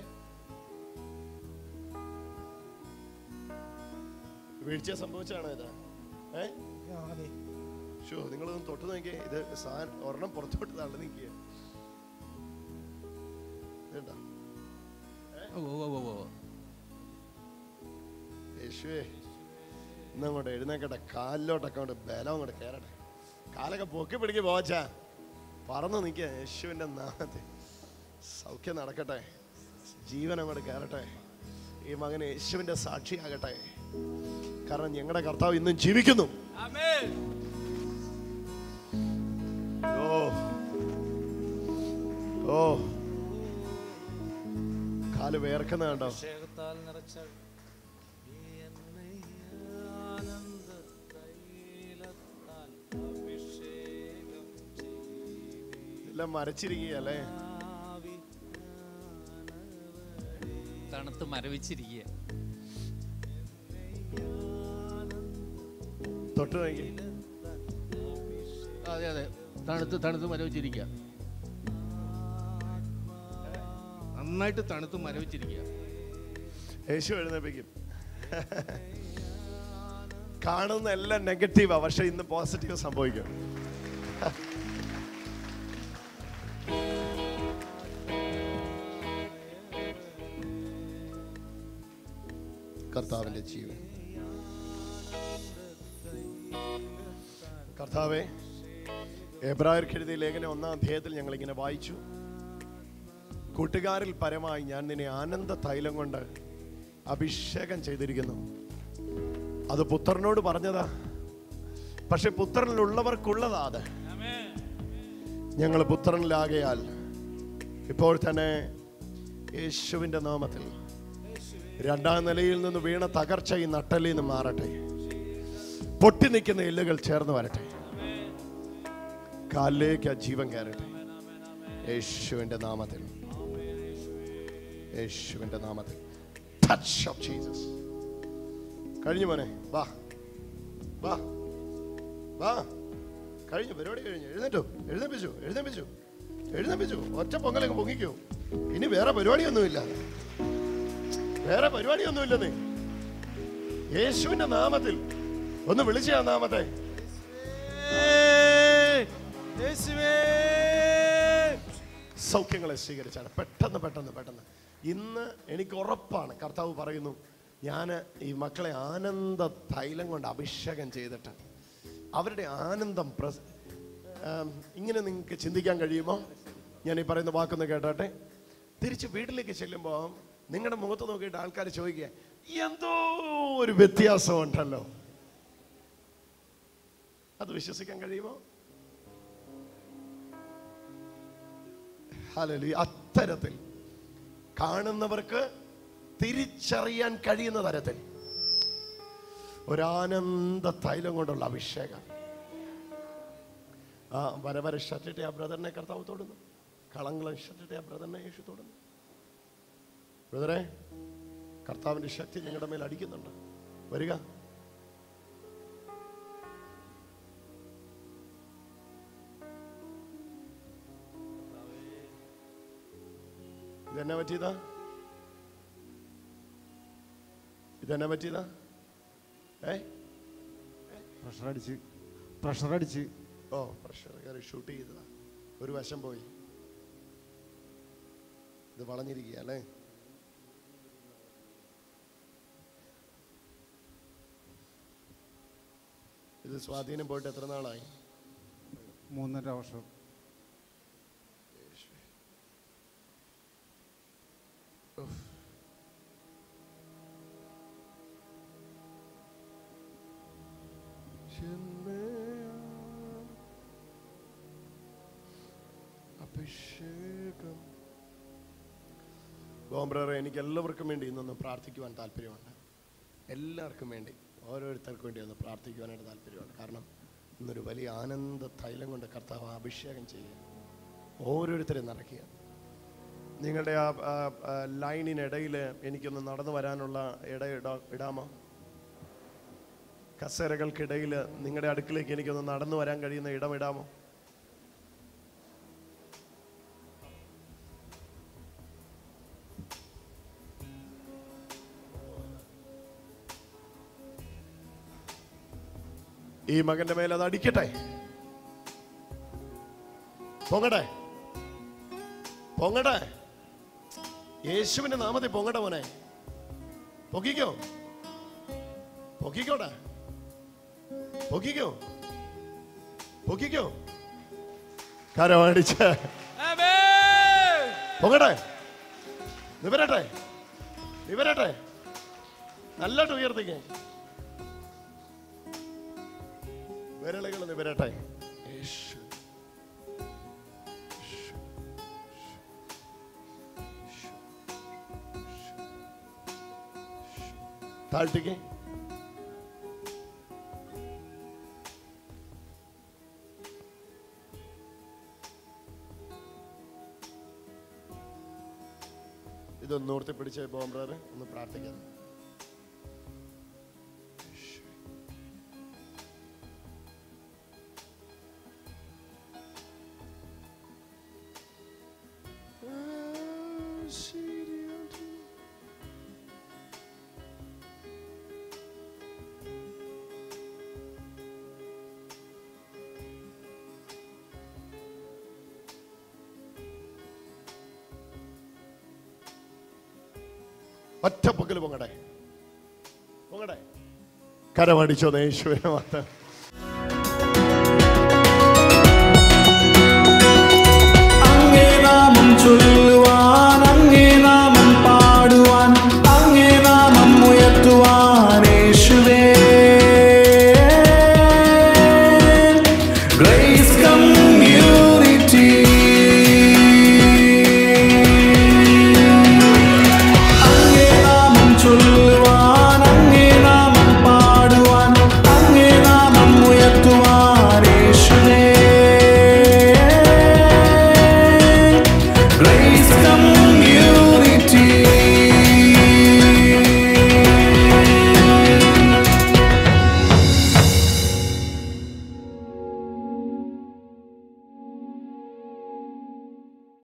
S1: വീഴ്ച സംഭവിച്ചാണോ ഇത് ഏ
S5: അതെ
S1: ഷോ നിങ്ങളൊന്ന് തൊട്ട് നോക്കിയേ ഇത് സാധനം ഒരെണ്ണം പുറത്തോട്ട് തള്ളി നിൽക്കുക ഇതുണ്ടോ
S6: ഓ ഓ ഓ ഓ
S1: യേശുവേ ഇന്ന് അങ്ങോട്ട് എഴുന്നേക്കട്ടെ കാലിലോട്ടൊക്കെ അങ്ങോട്ട് ബലം അങ്ങോട്ട് കയറട്ടെ കാലൊക്കെ പൊക്കി പിടിക്ക് പോച്ചാ പറന്ന് നിൽക്കുക യേശുവിൻ്റെ നാമത്തിൽ സൗഖ്യം നടക്കട്ടെ ജീവൻ അങ്ങോട്ട് കയറട്ടെ ഈ മകൻ യേശുവിൻ്റെ സാക്ഷിയാകട്ടെ കാരണം ഞങ്ങളുടെ കർത്താവ് ഇന്നും ജീവിക്കുന്നു
S3: Amen.
S1: ഓ ഓ കാല് വേർക്കുന്ന കണ്ടോ
S3: അഭിഷേകത്താൽ നിറച്ച എന്നെ ആനന്ദ തൈലത്താൽ അഭിഷേകം
S1: എല്ലാം മരച്ചിരിക്കുകയല്ലേ
S6: തണുത്ത് മരവിച്ചിരിക്കുക
S1: തൊട്ട് നോക്കി
S6: അതെ അതെ
S7: തണുത്ത് തണുത്ത് മരവിച്ചിരിക്കുക നന്നായിട്ട് തണുത്ത് മരവിച്ചിരിക്കുക
S1: യേശു എഴുന്നേപ്പിക്കും കാണുന്ന എല്ലാം നെഗറ്റീവാ പക്ഷെ ഇന്ന് പോസിറ്റീവ് സംഭവിക്കും കർത്താവിന്റെ ജീവൻ കർത്താവെ എബ്രായർക്ക് എഴുതിയ ലേഖനം ഒന്നാം അധ്യായത്തിൽ ഞങ്ങൾ ഇങ്ങനെ വായിച്ചു കൂട്ടുകാരിൽ പരമായി ഞാൻ നിന്നെ ആനന്ദ തൈലം കൊണ്ട് അഭിഷേകം ചെയ്തിരിക്കുന്നു അത് പുത്രനോട് പറഞ്ഞതാ പക്ഷെ പുത്രനിലുള്ളവർക്കുള്ളതാ അത് ഞങ്ങൾ പുത്രനിലാകയാൽ ഇപ്പോൾ തന്നെ യേശുവിൻ്റെ നാമത്തിൽ രണ്ടാം നിലയിൽ നിന്ന് വീണ തകർച്ച ഈ നട്ടലിൽ നിന്ന് മാറട്ടെ പൊട്ടി നിൽക്കുന്ന എല്ലുകൾ ചേർന്ന് വരട്ടെ കാലിലേക്ക് ആ ജീവൻ കയറട്ടെ യേശുവിൻ്റെ നാമത്തിൽ യേശുവിൻ്റെ നാമത്തിൽ ടച്ച് ഓഫ് ജീസസ് കഴിഞ്ഞു മോനെ വാ വാ വാ കഴിഞ്ഞു പരിപാടി കഴിഞ്ഞു എഴുന്നേറ്റോ എഴുന്നേപ്പിച്ചു എഴുന്നേപ്പിച്ചു എഴുന്നേപ്പിച്ചു ഒറ്റ പൊങ്കലങ്ങ് പൊങ്ങിക്കോ ഇനി വേറെ പരിപാടിയൊന്നുമില്ല വേറെ പരിപാടിയൊന്നുമില്ലെന്നേ യേശുവിന്റെ നാമത്തിൽ ഒന്ന് വിളിച്ച ആ നാമത്തെ സൗഖ്യങ്ങളെ സ്വീകരിച്ചാണ് പെട്ടെന്ന് പെട്ടെന്ന് പെട്ടെന്ന് ഇന്ന് എനിക്ക് ഉറപ്പാണ് കർത്താവ് പറയുന്നു ഞാൻ ഈ മക്കളെ ആനന്ദ തൈലം കൊണ്ട് അഭിഷേകം ചെയ്തിട്ട് അവരുടെ ആനന്ദം പ്രസ് ആം, ഇങ്ങനെ നിങ്ങൾക്ക് ചിന്തിക്കാൻ കഴിയുമോ ഞാൻ ഈ പറയുന്ന വാക്കൊന്ന് കേട്ടോട്ടെ തിരിച്ച് വീട്ടിലേക്ക് ചെല്ലുമ്പോൾ നിങ്ങളുടെ മുഖത്ത് നോക്കിയിട്ട് ആൾക്കാർ ചോദിക്കുക എന്തോ ഒരു വ്യത്യാസം ഉണ്ടല്ലോ അത് വിശ്വസിക്കാൻ കഴിയുമോ ഹല്ലേലൂയ അത്തരത്തിൽ കാണുന്നവർക്ക് തിരിച്ചറിയാൻ കഴിയുന്ന തരത്തിൽ ഒരാനന്ദ തൈലം കൊണ്ടുള്ള അഭിഷേകം ആ വര വര ഷട്ടിട്ട് ആ ബ്രദറിനെ കർത്താവ് തൊടുന്നു കളങ്കളം ഷട്ടിട്ട് ആ ബ്രദറിനെ യേശു തൊടുന്നു ബ്രദറെ കർത്താവിന്റെ ശക്തി ഞങ്ങളുടെ മേൽ അടിക്കുന്നുണ്ട് വരിക ഇതെന്നെ പറ്റിയതാ ഇതെന്നെ പറ്റിയതാ ഏ
S8: പ്രഷർ അടിച്ച് പ്രഷർ അടിച്ച്
S1: ഓ പ്രഷർ കയറി ഷൂട്ട് ചെയ്തതാ ഒരു വശം പോയി ഇത് വളഞ്ഞിരിക്കുക അല്ലേ ഇത് സ്വാധീനം പോയിട്ട് എത്ര നാളായി
S8: മൂന്നര വർഷം
S1: അഭിഷേകം ഗോംബ്രറെ എനിക്ക് എല്ലാവർക്കും വേണ്ടി ഇന്നൊന്ന് പ്രാർത്ഥിക്കുവാൻ താല്പര്യമുണ്ട് എല്ലാവർക്കും വേണ്ടി ഓരോരുത്തർക്കും വേണ്ടി ഒന്ന് പ്രാർത്ഥിക്കുവാനായിട്ട് താല്പര്യമുണ്ട് കാരണം ഇന്നൊരു വലിയ ആനന്ദ തൈലം കൊണ്ട് കർത്താവ് അഭിഷേകം ചെയ്യുക ഓരോരുത്തരെയും നിറയ്ക്കുക നിങ്ങളുടെ ആ ആ, ആ, ലൈനിനിടയിൽ എനിക്കൊന്ന് നടന്നു വരാനുള്ള ഇട ഇടാ- ഇടാമോ കസേരകൾക്കിടയിൽ നിങ്ങളുടെ അടുക്കിലേക്ക് എനിക്കൊന്ന് നടന്നു വരാൻ കഴിയുന്ന ഇടം ഇടാമോ ഈ മകന്റെ മേൽ അത് അടിക്കട്ടെ പൊങ്ങട്ടെ പൊങ്ങട്ടെ യേശുവിന്റെ നാമത്തിൽ പൊങ്ങട്ടെ മോനെ പൊക്കിക്കോ പൊക്കിക്കോട്ടെ പൊക്കിക്കോ പൊക്കിക്കോ കരമടിച്ച് പൊങ്ങട്ടെ നിവരട്ടെ നിവരട്ടെ നല്ലോട്ട് ഉയർത്തിക്കേ വിരലുകൾ നിവരട്ടെ യേശു താഴ്ത്തിക്കേ ഇതൊന്ന് ഓർത്തി പിടിച്ച് ബോംബ്രാറ് ഒന്ന് പ്രാർത്ഥിക്കാം ഒറ്റപ്പൊക്കൽ പൊങ്ങടെ പൊങ്ങടെ കരമടിച്ചോ യേശുവിനെ മാത്രം
S9: അങ്ങേ നാമം ചൊല്ലുവാൻ അങ്ങേ നാമം പാടുവാൻ അങ്ങേ നാമം ഉയർത്തുവാൻ